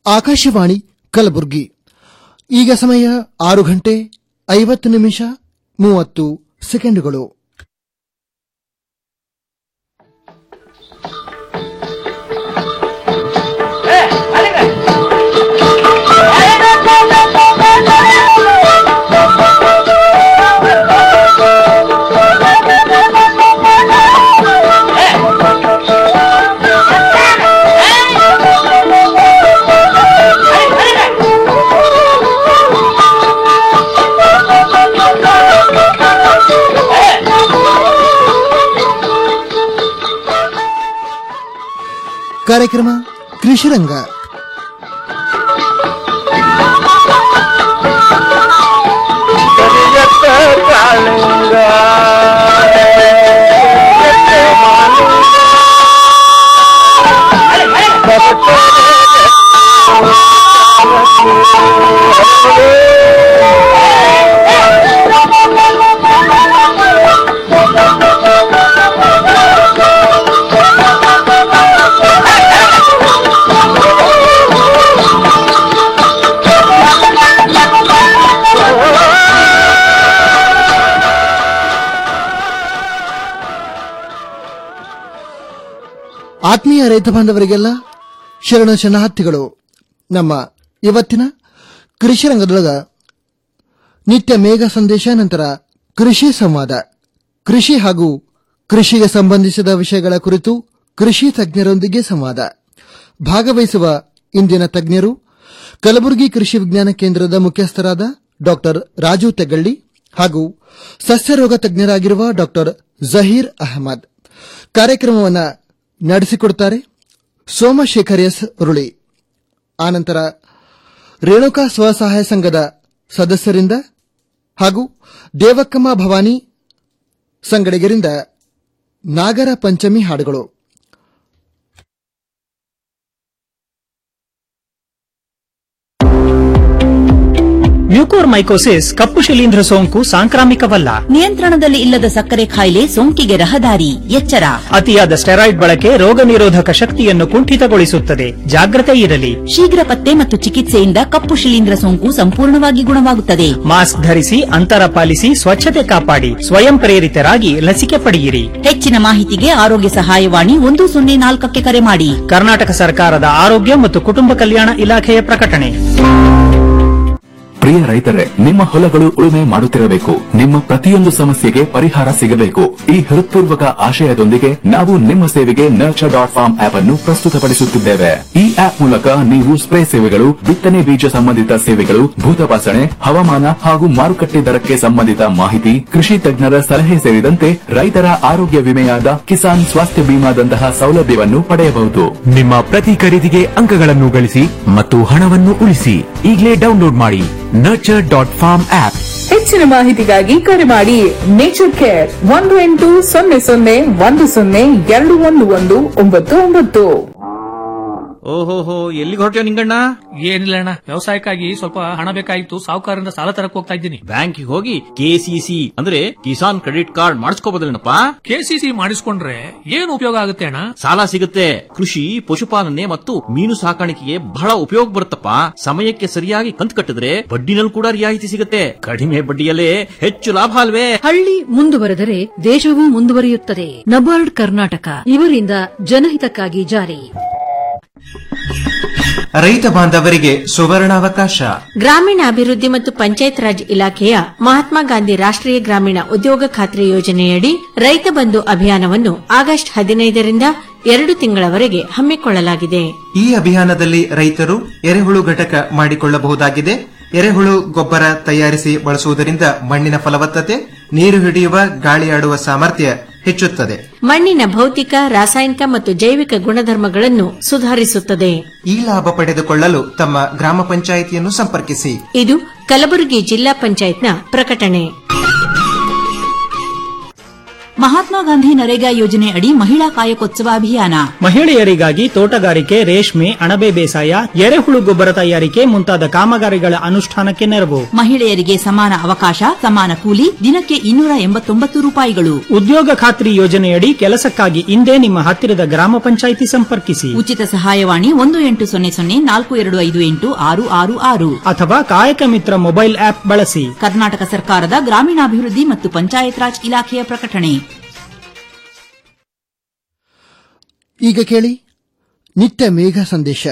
ಆಕಾಶವಾಣಿ ಕಲಬುರಗಿ ಈಗ ಸಮಯ ಆರು ಗಂಟೆ ಐವತ್ತು ನಿಮಿಷ ಮೂವತ್ತು ಸೆಕೆಂಡುಗಳು ಕಾರ್ಯಕ್ರಮ ಕೃಷಿರಂಗ ಕರಿಯತ್ತ ಕಾಳಿಂಗ ಆತ್ಮೀಯ ರೈತ ಬಾಂಧವರಿಗೆಲ್ಲ ಶರಣ ಶರಣಾರ್ಥಿಗಳು ನಮ್ಮ ಇವತ್ತಿನ ಕೃಷಿ ರಂಗದೊಳಗ ನಿತ್ಯ ಮೇಘ ಸಂದೇಶ ನಂತರ ಕೃಷಿ ಸಂವಾದ ಕೃಷಿ ಹಾಗೂ ಕೃಷಿಗೆ ಸಂಬಂಧಿಸಿದ ವಿಷಯಗಳ ಕುರಿತು ಕೃಷಿ ತಜ್ಞರೊಂದಿಗೆ ಸಂವಾದ ಭಾಗವಹಿಸುವ ಇಂದಿನ ತಜ್ಞರು ಕಲಬುರಗಿ ಕೃಷಿ ವಿಜ್ಞಾನ ಕೇಂದ್ರದ ಮುಖ್ಯಸ್ಥರಾದ ಡಾಕ್ಟರ್ ರಾಜು ತೆಗಳ್ಳಿ ಹಾಗೂ ಸಸ್ಯರೋಗ ತಜ್ಞರಾಗಿರುವ ಡಾಕ್ಟರ್ ಜಹೀರ್ ಅಹಮದ್ ಕಾರ್ಯಕ್ರಮವನ್ನು ನಡೆಸಿಕೊಡುತ್ತಾರೆ ಸೋಮಶೇಖರ್ ಎಸ್ ಉರುಳಿ ಆನಂತರ ರೇಣುಕಾ ಸ್ವಸಹಾಯ ಸಂಘದ ಸದಸ್ಯರಿಂದ ಹಾಗೂ ದೇವಕ್ಕಮ್ಮ ಭವಾನಿ ಸಂಗಡಿಗರಿಂದ ನಾಗರ ಪಂಚಮಿ ಹಾಡುಗಳು ಮ್ಯೂಕೋರ್ಮೈಕೋಸಿಸ್ ಕಪ್ಪು ಶಿಲೀಂಧ್ರ ಸೋಂಕು ಸಾಂಕ್ರಾಮಿಕವಲ್ಲ ನಿಯಂತ್ರಣದಲ್ಲಿ ಇಲ್ಲದ ಸಕ್ಕರೆ ಕಾಯಿಲೆ ಸೋಂಕಿಗೆ ರಹದಾರಿ ಎಚ್ಚರ ಅತಿಯಾದ ಸ್ಟೆರಾಯ್ಡ್ ಬಳಕೆ ರೋಗ ನಿರೋಧಕ ಶಕ್ತಿಯನ್ನು ಕುಂಠಿತಗೊಳಿಸುತ್ತದೆ ಜಾಗ್ರತೆ ಇರಲಿ ಶೀಘ್ರ ಪತ್ತೆ ಮತ್ತು ಚಿಕಿತ್ಸೆಯಿಂದ ಕಪ್ಪು ಶಿಲೀಂಧ್ರ ಸೋಂಕು ಸಂಪೂರ್ಣವಾಗಿ ಗುಣವಾಗುತ್ತದೆ ಮಾಸ್ಕ್ ಧರಿಸಿ ಅಂತರ ಪಾಲಿಸಿ ಸ್ವಚ್ಛತೆ ಕಾಪಾಡಿ ಸ್ವಯಂ ಪ್ರೇರಿತರಾಗಿ ಲಸಿಕೆ ಪಡೆಯಿರಿ ಹೆಚ್ಚಿನ ಮಾಹಿತಿಗೆ ಆರೋಗ್ಯ ಸಹಾಯವಾಣಿ ಒಂದು ಸೊನ್ನೆ ನಾಲ್ಕಕ್ಕೆ ಕರೆ ಮಾಡಿ ಕರ್ನಾಟಕ ಸರ್ಕಾರದ ಆರೋಗ್ಯ ಮತ್ತು ಕುಟುಂಬ ಕಲ್ಯಾಣ ಇಲಾಖೆಯ ಪ್ರಕಟಣೆ ಪ್ರಿಯ ರೈತರೇ ನಿಮ್ಮ ಹೊಲಗಳು ಉಳುಮೆ ಮಾಡುತ್ತಿರಬೇಕು ನಿಮ್ಮ ಪ್ರತಿಯೊಂದು ಸಮಸ್ಯೆಗೆ ಪರಿಹಾರ ಸಿಗಬೇಕು ಈ ಹೃತ್ಪೂರ್ವಕ ಆಶಯದೊಂದಿಗೆ ನಾವು ನಿಮ್ಮ ಸೇವೆಗೆ ನರ್ಚರ್ ಡಾಟ್ ಫಾರ್ಮ್ ಆಪ್ ಅನ್ನು ಪ್ರಸ್ತುತಪಡಿಸುತ್ತಿದ್ದೇವೆ ಈ ಆಪ್ ಮೂಲಕ ನೀವು ಸ್ಪ್ರೇ ಸೇವೆಗಳು ಬಿತ್ತನೆ ಬೀಜ ಸಂಬಂಧಿತ ಸೇವೆಗಳು ಭೂತಪಾಸಣೆ ಹವಾಮಾನ ಹಾಗೂ ಮಾರುಕಟ್ಟೆ ದರಕ್ಕೆ ಸಂಬಂಧಿತ ಮಾಹಿತಿ ಕೃಷಿ ತಜ್ಞರ ಸಲಹೆ ಸೇರಿದಂತೆ ರೈತರ ಆರೋಗ್ಯ ವಿಮೆಯಾದ ಕಿಸಾನ್ ಸ್ವಾಸ್ಥ್ಯ ಬಿಮಾದಂತಹ ಸೌಲಭ್ಯವನ್ನು ಪಡೆಯಬಹುದು ನಿಮ್ಮ ಪ್ರತಿ ಖರೀದಿಗೆ ಅಂಕಗಳನ್ನು ಗಳಿಸಿ ಮತ್ತು ಹಣವನ್ನು ಉಳಿಸಿ ಈಗಲೇ ಡೌನ್ಲೋಡ್ ಮಾಡಿ ನರ್ಚರ್ ಡಾಟ್ ಫಾರ್ಮ್ ಆಪ್ ಹೆಚ್ಚಿನ ಮಾಹಿತಿಗಾಗಿ ಕರೆ ಮಾಡಿ ನೇಚರ್ ಕೇರ್ ಒಂದು ಎಂಟು ಸೊನ್ನೆ ಸೊನ್ನೆ ಒಂದು ಸೊನ್ನೆ ಎರಡು ಒಂದು ಒಂದು ಒಂಬತ್ತು ಒಂಬತ್ತು ಓಹೋಹೋ ಎಲ್ಲಿಗೆ ಹೊರಟ್ಯೋ ನಿಂಗಣ್ಣ ಏನಿಲ್ಲ ಅಣ್ಣ ವ್ಯವಸಾಯಕ್ಕಾಗಿ ಸ್ವಲ್ಪ ಹಣ ಬೇಕಾಗಿತ್ತು ಸಾಹುಕಾರರಿಂದ ಸಾಲ ತರಕ್ ಹೋಗ್ತಾ ಇದ್ದೀನಿ ಬ್ಯಾಂಕಿಗೆ ಹೋಗಿ ಕೆಸಿಸಿ ಅಂದ್ರೆ ಕಿಸಾನ್ ಕ್ರೆಡಿಟ್ ಕಾರ್ಡ್ ಮಾಡಿಸ್ಕೋಬೋದಲ್ಲೇನಪ್ಪ ಕೆಸಿಸಿ ಮಾಡಿಸ್ಕೊಂಡ್ರೆ ಏನು ಉಪಯೋಗ ಆಗುತ್ತೆ ಅಣ್ಣ ಸಾಲ ಸಿಗುತ್ತೆ ಕೃಷಿ ಪಶುಪಾಲನೆ ಮತ್ತು ಮೀನು ಸಾಕಾಣಿಕೆಗೆ ಬಹಳ ಉಪಯೋಗ ಬರುತ್ತಪ್ಪ ಸಮಯಕ್ಕೆ ಸರಿಯಾಗಿ ಕಂತು ಕಟ್ಟಿದ್ರೆ ಬಡ್ಡಿನಲ್ಲಿ ಕೂಡ ರಿಯಾಯಿತಿ ಸಿಗುತ್ತೆ ಕಡಿಮೆ ಬಡ್ಡಿಯಲ್ಲೇ ಹೆಚ್ಚು ಲಾಭ ಅಲ್ವೇ ಹಳ್ಳಿ ಮುಂದುವರೆದರೆ ದೇಶವೂ ಮುಂದುವರಿಯುತ್ತದೆ ನಬಾರ್ಡ್ ಕರ್ನಾಟಕ ಇವರಿಂದ ಜನಹಿತಕ್ಕಾಗಿ ಜಾರಿ ರೈತ ಬಾಂಧವರಿಗೆ ಸುವರ್ಣಾವಕಾಶ ಗ್ರಾಮೀಣಾಭಿವೃದ್ಧಿ ಮತ್ತು ಪಂಚಾಯತ್ ರಾಜ್ ಇಲಾಖೆಯ ಮಹಾತ್ಮ ಗಾಂಧಿ ರಾಷ್ಟ್ರೀಯ ಗ್ರಾಮೀಣ ಉದ್ಯೋಗ ಖಾತ್ರಿ ಯೋಜನೆಯಡಿ ರೈತ ಬಂಧು ಅಭಿಯಾನವನ್ನು ಆಗಸ್ಟ್ ಹದಿನೈದರಿಂದ ಎರಡು ತಿಂಗಳವರೆಗೆ ಹಮ್ಮಿಕೊಳ್ಳಲಾಗಿದೆ ಈ ಅಭಿಯಾನದಲ್ಲಿ ರೈತರು ಎರೆಹುಳು ಘಟಕ ಮಾಡಿಕೊಳ್ಳಬಹುದಾಗಿದೆ ಎರೆಹುಳು ಗೊಬ್ಬರ ತಯಾರಿಸಿ ಬಳಸುವುದರಿಂದ ಮಣ್ಣಿನ ಫಲವತ್ತತೆ ನೀರು ಹಿಡಿಯುವ ಗಾಳಿಯಾಡುವ ಸಾಮರ್ಥ್ಯ ಹೆಚ್ಚುತ್ತದೆ ಮಣ್ಣಿನ ಭೌತಿಕ ರಾಸಾಯನಿಕ ಮತ್ತು ಜೈವಿಕ ಗುಣಧರ್ಮಗಳನ್ನು ಸುಧಾರಿಸುತ್ತದೆ ಈ ಲಾಭ ಪಡೆದುಕೊಳ್ಳಲು ತಮ್ಮ ಗ್ರಾಮ ಪಂಚಾಯಿತಿಯನ್ನು ಸಂಪರ್ಕಿಸಿ ಇದು ಕಲಬುರಗಿ ಜಿಲ್ಲಾ ಪಂಚಾಯತ್ನ ಪ್ರಕಟಣೆ ಮಹಾತ್ಮ ಗಾಂಧಿ ನರೇಗಾ ಯೋಜನೆ ಅಡಿ ಮಹಿಳಾ ಕಾಯಕೋತ್ಸವ ಅಭಿಯಾನ ಮಹಿಳೆಯರಿಗಾಗಿ ತೋಟಗಾರಿಕೆ ರೇಷ್ಮೆ ಅಣಬೆ ಬೇಸಾಯ ಎರೆಹುಳು ಗೊಬ್ಬರ ತಯಾರಿಕೆ ಮುಂತಾದ ಕಾಮಗಾರಿಗಳ ಅನುಷ್ಠಾನಕ್ಕೆ ನೆರವು ಮಹಿಳೆಯರಿಗೆ ಸಮಾನ ಅವಕಾಶ ಸಮಾನ ಕೂಲಿ ದಿನಕ್ಕೆ ಇನ್ನೂರ ಎಂಬತ್ತೊಂಬತ್ತು ರೂಪಾಯಿಗಳು ಉದ್ಯೋಗ ಖಾತ್ರಿ ಯೋಜನೆಯಡಿ ಕೆಲಸಕ್ಕಾಗಿ ಇಂದೇ ನಿಮ್ಮ ಹತ್ತಿರದ ಗ್ರಾಮ ಪಂಚಾಯಿತಿ ಸಂಪರ್ಕಿಸಿ ಉಚಿತ ಸಹಾಯವಾಣಿ ಒಂದು ಎಂಟು ಸೊನ್ನೆ ಸೊನ್ನೆ ನಾಲ್ಕು ಎರಡು ಐದು ಎಂಟು ಆರು ಆರು ಆರು ಅಥವಾ ಕಾಯಕ ಮಿತ್ರ ಮೊಬೈಲ್ ಆಪ್ ಬಳಸಿ ಕರ್ನಾಟಕ ಸರ್ಕಾರದ ಗ್ರಾಮೀಣಾಭಿವೃದ್ಧಿ ಮತ್ತು ಪಂಚಾಯತ್ ರಾಜ್ ಇಲಾಖೆಯ ಪ್ರಕಟಣೆ ಈಗ ಕೇಳಿ ನಿತ್ಯ ಮೇಘ ಸಂದೇಶ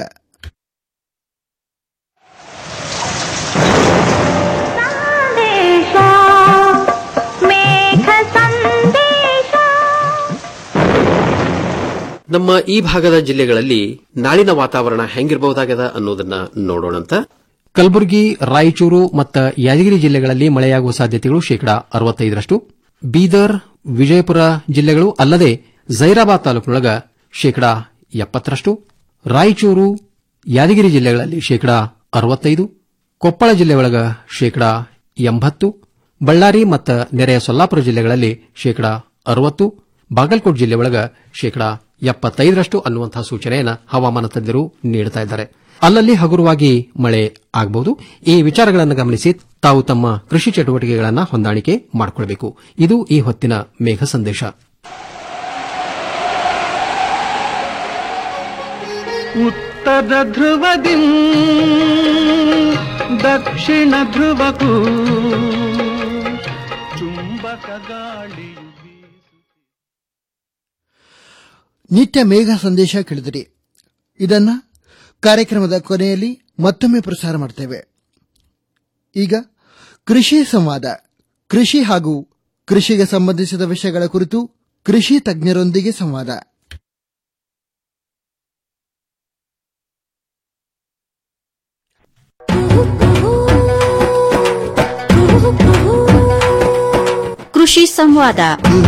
ನಮ್ಮ ಈ ಭಾಗದ ಜಿಲ್ಲೆಗಳಲ್ಲಿ ನಾಳಿನ ವಾತಾವರಣ ಹೆಂಗಿರಬಹುದಾಗದ ಅನ್ನೋದನ್ನ ನೋಡೋಣಂತ ಕಲಬುರಗಿ ರಾಯಚೂರು ಮತ್ತು ಯಾದಗಿರಿ ಜಿಲ್ಲೆಗಳಲ್ಲಿ ಮಳೆಯಾಗುವ ಸಾಧ್ಯತೆಗಳು ಶೇಕಡಾ ಅರವತ್ತೈದರಷ್ಟು ಬೀದರ್ ವಿಜಯಪುರ ಜಿಲ್ಲೆಗಳು ಅಲ್ಲದೆ ಜೈರಾಬಾದ್ ತಾಲೂಕಿನೊಳಗ ಶೇಕಡಾ ಎಪ್ಪತ್ತರಷ್ಟು ರಾಯಚೂರು ಯಾದಗಿರಿ ಜಿಲ್ಲೆಗಳಲ್ಲಿ ಶೇಕಡಾ ಅರವತ್ತೈದು ಕೊಪ್ಪಳ ಜಿಲ್ಲೆ ಒಳಗ ಶೇಕಡಾ ಎಂಬತ್ತು ಬಳ್ಳಾರಿ ಮತ್ತು ನೆರೆಯ ಸೊಲ್ಲಾಪುರ ಜಿಲ್ಲೆಗಳಲ್ಲಿ ಶೇಕಡಾ ಅರವತ್ತು ಬಾಗಲಕೋಟೆ ಜಿಲ್ಲೆ ಒಳಗ ಶೇಕಡಾ ಎಪ್ಪತ್ತೈದರಷ್ಟು ಅನ್ನುವಂತಹ ಸೂಚನೆಯನ್ನು ಹವಾಮಾನ ತಜ್ಞರು ನೀಡುತ್ತಾ ಇದ್ದಾರೆ ಅಲ್ಲಲ್ಲಿ ಹಗುರವಾಗಿ ಮಳೆ ಆಗಬಹುದು ಈ ವಿಚಾರಗಳನ್ನು ಗಮನಿಸಿ ತಾವು ತಮ್ಮ ಕೃಷಿ ಚಟುವಟಿಕೆಗಳನ್ನು ಹೊಂದಾಣಿಕೆ ಮಾಡಿಕೊಳ್ಳಬೇಕು ಇದು ಈ ಹೊತ್ತಿನ ಮೇಘ ಸಂದೇಶ ಉತ್ತರ ಧ್ರುವದಿ ದಕ್ಷಿಣ ಧ್ರುವಕ್ಕೂ ಚುಂಬಕ ಗಾಳಿಯು ನಿತ್ಯ ಮೇಘ ಸಂದೇಶ ಕೇಳಿದಿರಿ ಇದನ್ನ ಕಾರ್ಯಕ್ರಮದ ಕೊನೆಯಲ್ಲಿ ಮತ್ತೊಮ್ಮೆ ಪ್ರಸಾರ ಮಾಡ್ತೇವೆ ಈಗ ಕೃಷಿ ಸಂವಾದ ಕೃಷಿ ಹಾಗೂ ಕೃಷಿಗೆ ಸಂಬಂಧಿಸಿದ ವಿಷಯಗಳ ಕುರಿತು ಕೃಷಿ ತಜ್ಞರೊಂದಿಗೆ ಸಂವಾದ ಕೃಷಿ ಸಂವಾದ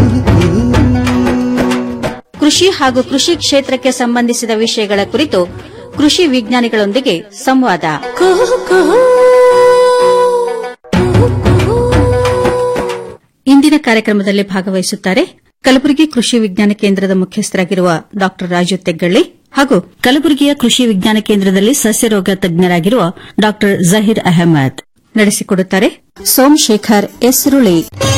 ಕೃಷಿ ಹಾಗೂ ಕೃಷಿ ಕ್ಷೇತ್ರಕ್ಕೆ ಸಂಬಂಧಿಸಿದ ವಿಷಯಗಳ ಕುರಿತು ಕೃಷಿ ವಿಜ್ಞಾನಿಗಳೊಂದಿಗೆ ಸಂವಾದ ಇಂದಿನ ಕಾರ್ಯಕ್ರಮದಲ್ಲಿ ಭಾಗವಹಿಸುತ್ತಾರೆ ಕಲಬುರಗಿ ಕೃಷಿ ವಿಜ್ಞಾನ ಕೇಂದ್ರದ ಮುಖ್ಯಸ್ಥರಾಗಿರುವ ಡಾ ರಾಜು ತೆಗ್ಗಳ್ಳಿ ಹಾಗೂ ಕಲಬುರಗಿಯ ಕೃಷಿ ವಿಜ್ಞಾನ ಕೇಂದ್ರದಲ್ಲಿ ಸಸ್ಯರೋಗ ತಜ್ಞರಾಗಿರುವ ಡಾ ಜಹೀರ್ ಅಹಮದ್ ನಡೆಸಿಕೊಡುತ್ತಾರೆ ಸೋಮಶೇಖರ್ ಎಸ್ರುಳಿ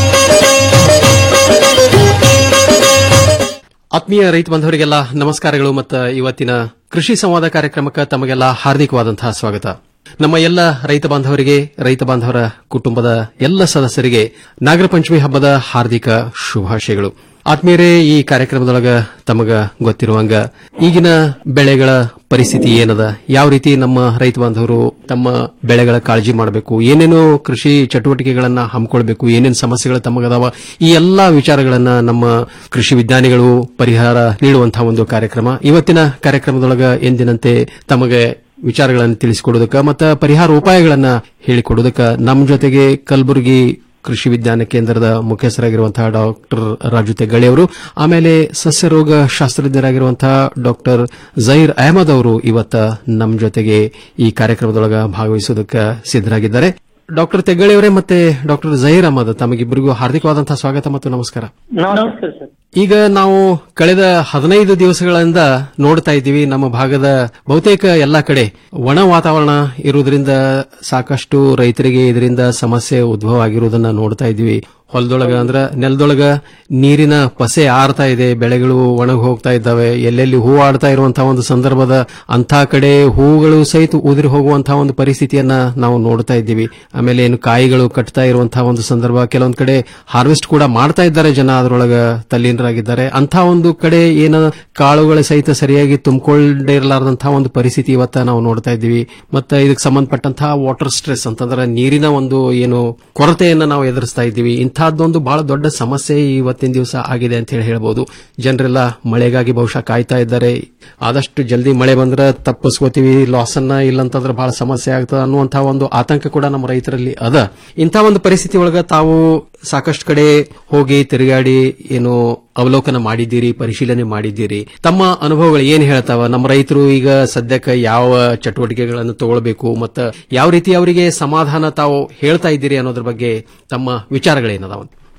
ಆತ್ಮೀಯ ರೈತ ಬಾಂಧವರಿಗೆಲ್ಲ ನಮಸ್ಕಾರಗಳು ಮತ್ತು ಇವತ್ತಿನ ಕೃಷಿ ಸಂವಾದ ಕಾರ್ಯಕ್ರಮಕ್ಕೆ ತಮಗೆಲ್ಲ ಹಾರ್ದಿಕವಾದಂತಹ ಸ್ವಾಗತ ನಮ್ಮ ಎಲ್ಲ ರೈತ ಬಾಂಧವರಿಗೆ ರೈತ ಬಾಂಧವರ ಕುಟುಂಬದ ಎಲ್ಲ ಸದಸ್ಯರಿಗೆ ನಾಗರ ಪಂಚಮಿ ಹಬ್ಬದ ಹಾರ್ದಿಕ ಶುಭಾಶಯಗಳು ಆತ್ಮೀಯರೇ ಈ ಕಾರ್ಯಕ್ರಮದೊಳಗ ತಮಗ ಗೊತ್ತಿರುವಂಗ ಈಗಿನ ಬೆಳೆಗಳ ಪರಿಸ್ಥಿತಿ ಏನದ ಯಾವ ರೀತಿ ನಮ್ಮ ರೈತ ಬಾಂಧವರು ತಮ್ಮ ಬೆಳೆಗಳ ಕಾಳಜಿ ಮಾಡಬೇಕು ಏನೇನು ಕೃಷಿ ಚಟುವಟಿಕೆಗಳನ್ನ ಹಮ್ಮಿಕೊಳ್ಬೇಕು ಏನೇನು ಸಮಸ್ಯೆಗಳು ತಮಗದಾವ ಈ ಎಲ್ಲಾ ವಿಚಾರಗಳನ್ನ ನಮ್ಮ ಕೃಷಿ ವಿಜ್ಞಾನಿಗಳು ಪರಿಹಾರ ನೀಡುವಂತಹ ಒಂದು ಕಾರ್ಯಕ್ರಮ ಇವತ್ತಿನ ಕಾರ್ಯಕ್ರಮದೊಳಗ ಎಂದಿನಂತೆ ತಮಗೆ ವಿಚಾರಗಳನ್ನು ತಿಳಿಸಿಕೊಡೋದಕ್ಕ ಮತ್ತು ಪರಿಹಾರ ಉಪಾಯಗಳನ್ನ ಹೇಳಿಕೊಡೋದಕ್ಕ ನಮ್ಮ ಜೊತೆಗೆ ಕಲಬುರಗಿ ಕೃಷಿ ವಿಜ್ಞಾನ ಕೇಂದ್ರದ ಮುಖ್ಯಸ್ಥರಾಗಿರುವಂತಹ ಡಾಕ್ಟರ್ ರಾಜು ತೆಗ್ಗಳಿ ಅವರು ಆಮೇಲೆ ಸಸ್ಯರೋಗ ಶಾಸ್ತ್ರಜ್ಞರಾಗಿರುವಂತಹ ಡಾಕ್ಟರ್ ಜೈರ್ ಅಹಮದ್ ಅವರು ಇವತ್ತ ನಮ್ಮ ಜೊತೆಗೆ ಈ ಕಾರ್ಯಕ್ರಮದೊಳಗ ಭಾಗವಹಿಸೋದಕ್ಕೆ ಸಿದ್ದರಾಗಿದ್ದಾರೆ ಡಾಕ್ಟರ್ ತೆಗ್ಗಳಿ ಅವರೇ ಮತ್ತೆ ಡಾಕ್ಟರ್ ಜೈರ್ ಅಹಮದ್ ತಮಗಿಬ್ಬರಿಗೂ ಹಾರ್ದಿಕವಾದಂತಹ ಸ್ವಾಗತ ಮತ್ತು ನಮಸ್ಕಾರ ನಮಸ್ಕಾರ ಸರ್ ಈಗ ನಾವು ಕಳೆದ ಹದಿನೈದು ದಿವಸಗಳಿಂದ ನೋಡ್ತಾ ಇದ್ದೀವಿ ನಮ್ಮ ಭಾಗದ ಬಹುತೇಕ ಎಲ್ಲಾ ಕಡೆ ಒಣ ವಾತಾವರಣ ಇರುವುದರಿಂದ ಸಾಕಷ್ಟು ರೈತರಿಗೆ ಇದರಿಂದ ಸಮಸ್ಯೆ ಉದ್ಭವ ಆಗಿರುವುದನ್ನ ನೋಡ್ತಾ ಇದ್ದೀವಿ ಹೊಲದೊಳಗ ಅಂದ್ರ ನೆಲದೊಳಗ ನೀರಿನ ಪಸೆ ಆರ್ತಾ ಇದೆ ಬೆಳೆಗಳು ಒಣಗಿ ಹೋಗ್ತಾ ಇದ್ದಾವೆ ಎಲ್ಲೆಲ್ಲಿ ಹೂ ಆಡ್ತಾ ಇರುವಂತಹ ಒಂದು ಸಂದರ್ಭದ ಅಂಥ ಕಡೆ ಹೂಗಳು ಸಹಿತ ಉದುರಿ ಹೋಗುವಂತಹ ಒಂದು ಪರಿಸ್ಥಿತಿಯನ್ನ ನಾವು ನೋಡ್ತಾ ಇದ್ದೀವಿ ಆಮೇಲೆ ಏನು ಕಾಯಿಗಳು ಕಟ್ತಾ ಇರುವಂತಹ ಒಂದು ಸಂದರ್ಭ ಕೆಲವೊಂದ್ ಕಡೆ ಹಾರ್ವೆಸ್ಟ್ ಕೂಡ ಮಾಡ್ತಾ ಇದ್ದಾರೆ ಜನ ಅದರೊಳಗ ತಲ್ಲೀನರಾಗಿದ್ದಾರೆ ಅಂತ ಒಂದು ಕಡೆ ಏನು ಕಾಳುಗಳ ಸಹಿತ ಸರಿಯಾಗಿ ತುಂಬಿಕೊಳ್ಳಿರಲಾರದಂತಹ ಒಂದು ಪರಿಸ್ಥಿತಿ ಇವತ್ತ ನಾವು ನೋಡ್ತಾ ಇದ್ದೀವಿ ಮತ್ತೆ ಇದಕ್ಕೆ ಸಂಬಂಧಪಟ್ಟಂತಹ ವಾಟರ್ ಸ್ಟ್ರೆಸ್ ಅಂತಂದ್ರೆ ನೀರಿನ ಒಂದು ಏನು ಕೊರತೆಯನ್ನ ನಾವು ಎದುರಿಸ್ತಾ ಇದ್ದೀವಿ ಇಂತಹದ್ದೊಂದು ಬಹಳ ದೊಡ್ಡ ಸಮಸ್ಯೆ ಇವತ್ತಿನ ದಿವಸ ಆಗಿದೆ ಅಂತ ಹೇಳಿ ಹೇಳ್ಬೋದು ಜನರೆಲ್ಲ ಮಳೆಗಾಗಿ ಬಹುಶಃ ಕಾಯ್ತಾ ಇದ್ದಾರೆ ಆದಷ್ಟು ಜಲ್ದಿ ಮಳೆ ಬಂದ್ರೆ ತಪ್ಪಿಸ್ಕೋತೀವಿ ಲಾಸ್ ಅನ್ನ ಇಲ್ಲಂತಂದ್ರೆ ಬಹಳ ಸಮಸ್ಯೆ ಆಗ್ತದೆ ಅನ್ನುವಂತಹ ಒಂದು ಆತಂಕ ಕೂಡ ನಮ್ಮ ರೈತರಲ್ಲಿ ಅದ ಇಂಥ ಒಂದು ಪರಿಸ್ಥಿತಿ ಒಳಗ ತಾವು ಸಾಕಷ್ಟು ಕಡೆ ಹೋಗಿ ತಿರುಗಾಡಿ ಏನು ಅವಲೋಕನ ಮಾಡಿದ್ದೀರಿ ಪರಿಶೀಲನೆ ಮಾಡಿದ್ದೀರಿ ತಮ್ಮ ಅನುಭವಗಳು ಏನ್ ಹೇಳ್ತಾವ ನಮ್ಮ ರೈತರು ಈಗ ಸದ್ಯಕ್ಕೆ ಯಾವ ಚಟುವಟಿಕೆಗಳನ್ನು ತಗೊಳ್ಬೇಕು ಮತ್ತು ಯಾವ ರೀತಿ ಅವರಿಗೆ ಸಮಾಧಾನ ತಾವು ಹೇಳ್ತಾ ಇದ್ದೀರಿ ಅನ್ನೋದ್ರ ಬಗ್ಗೆ ತಮ್ಮ ವಿಚಾರಗಳೇನದಾವ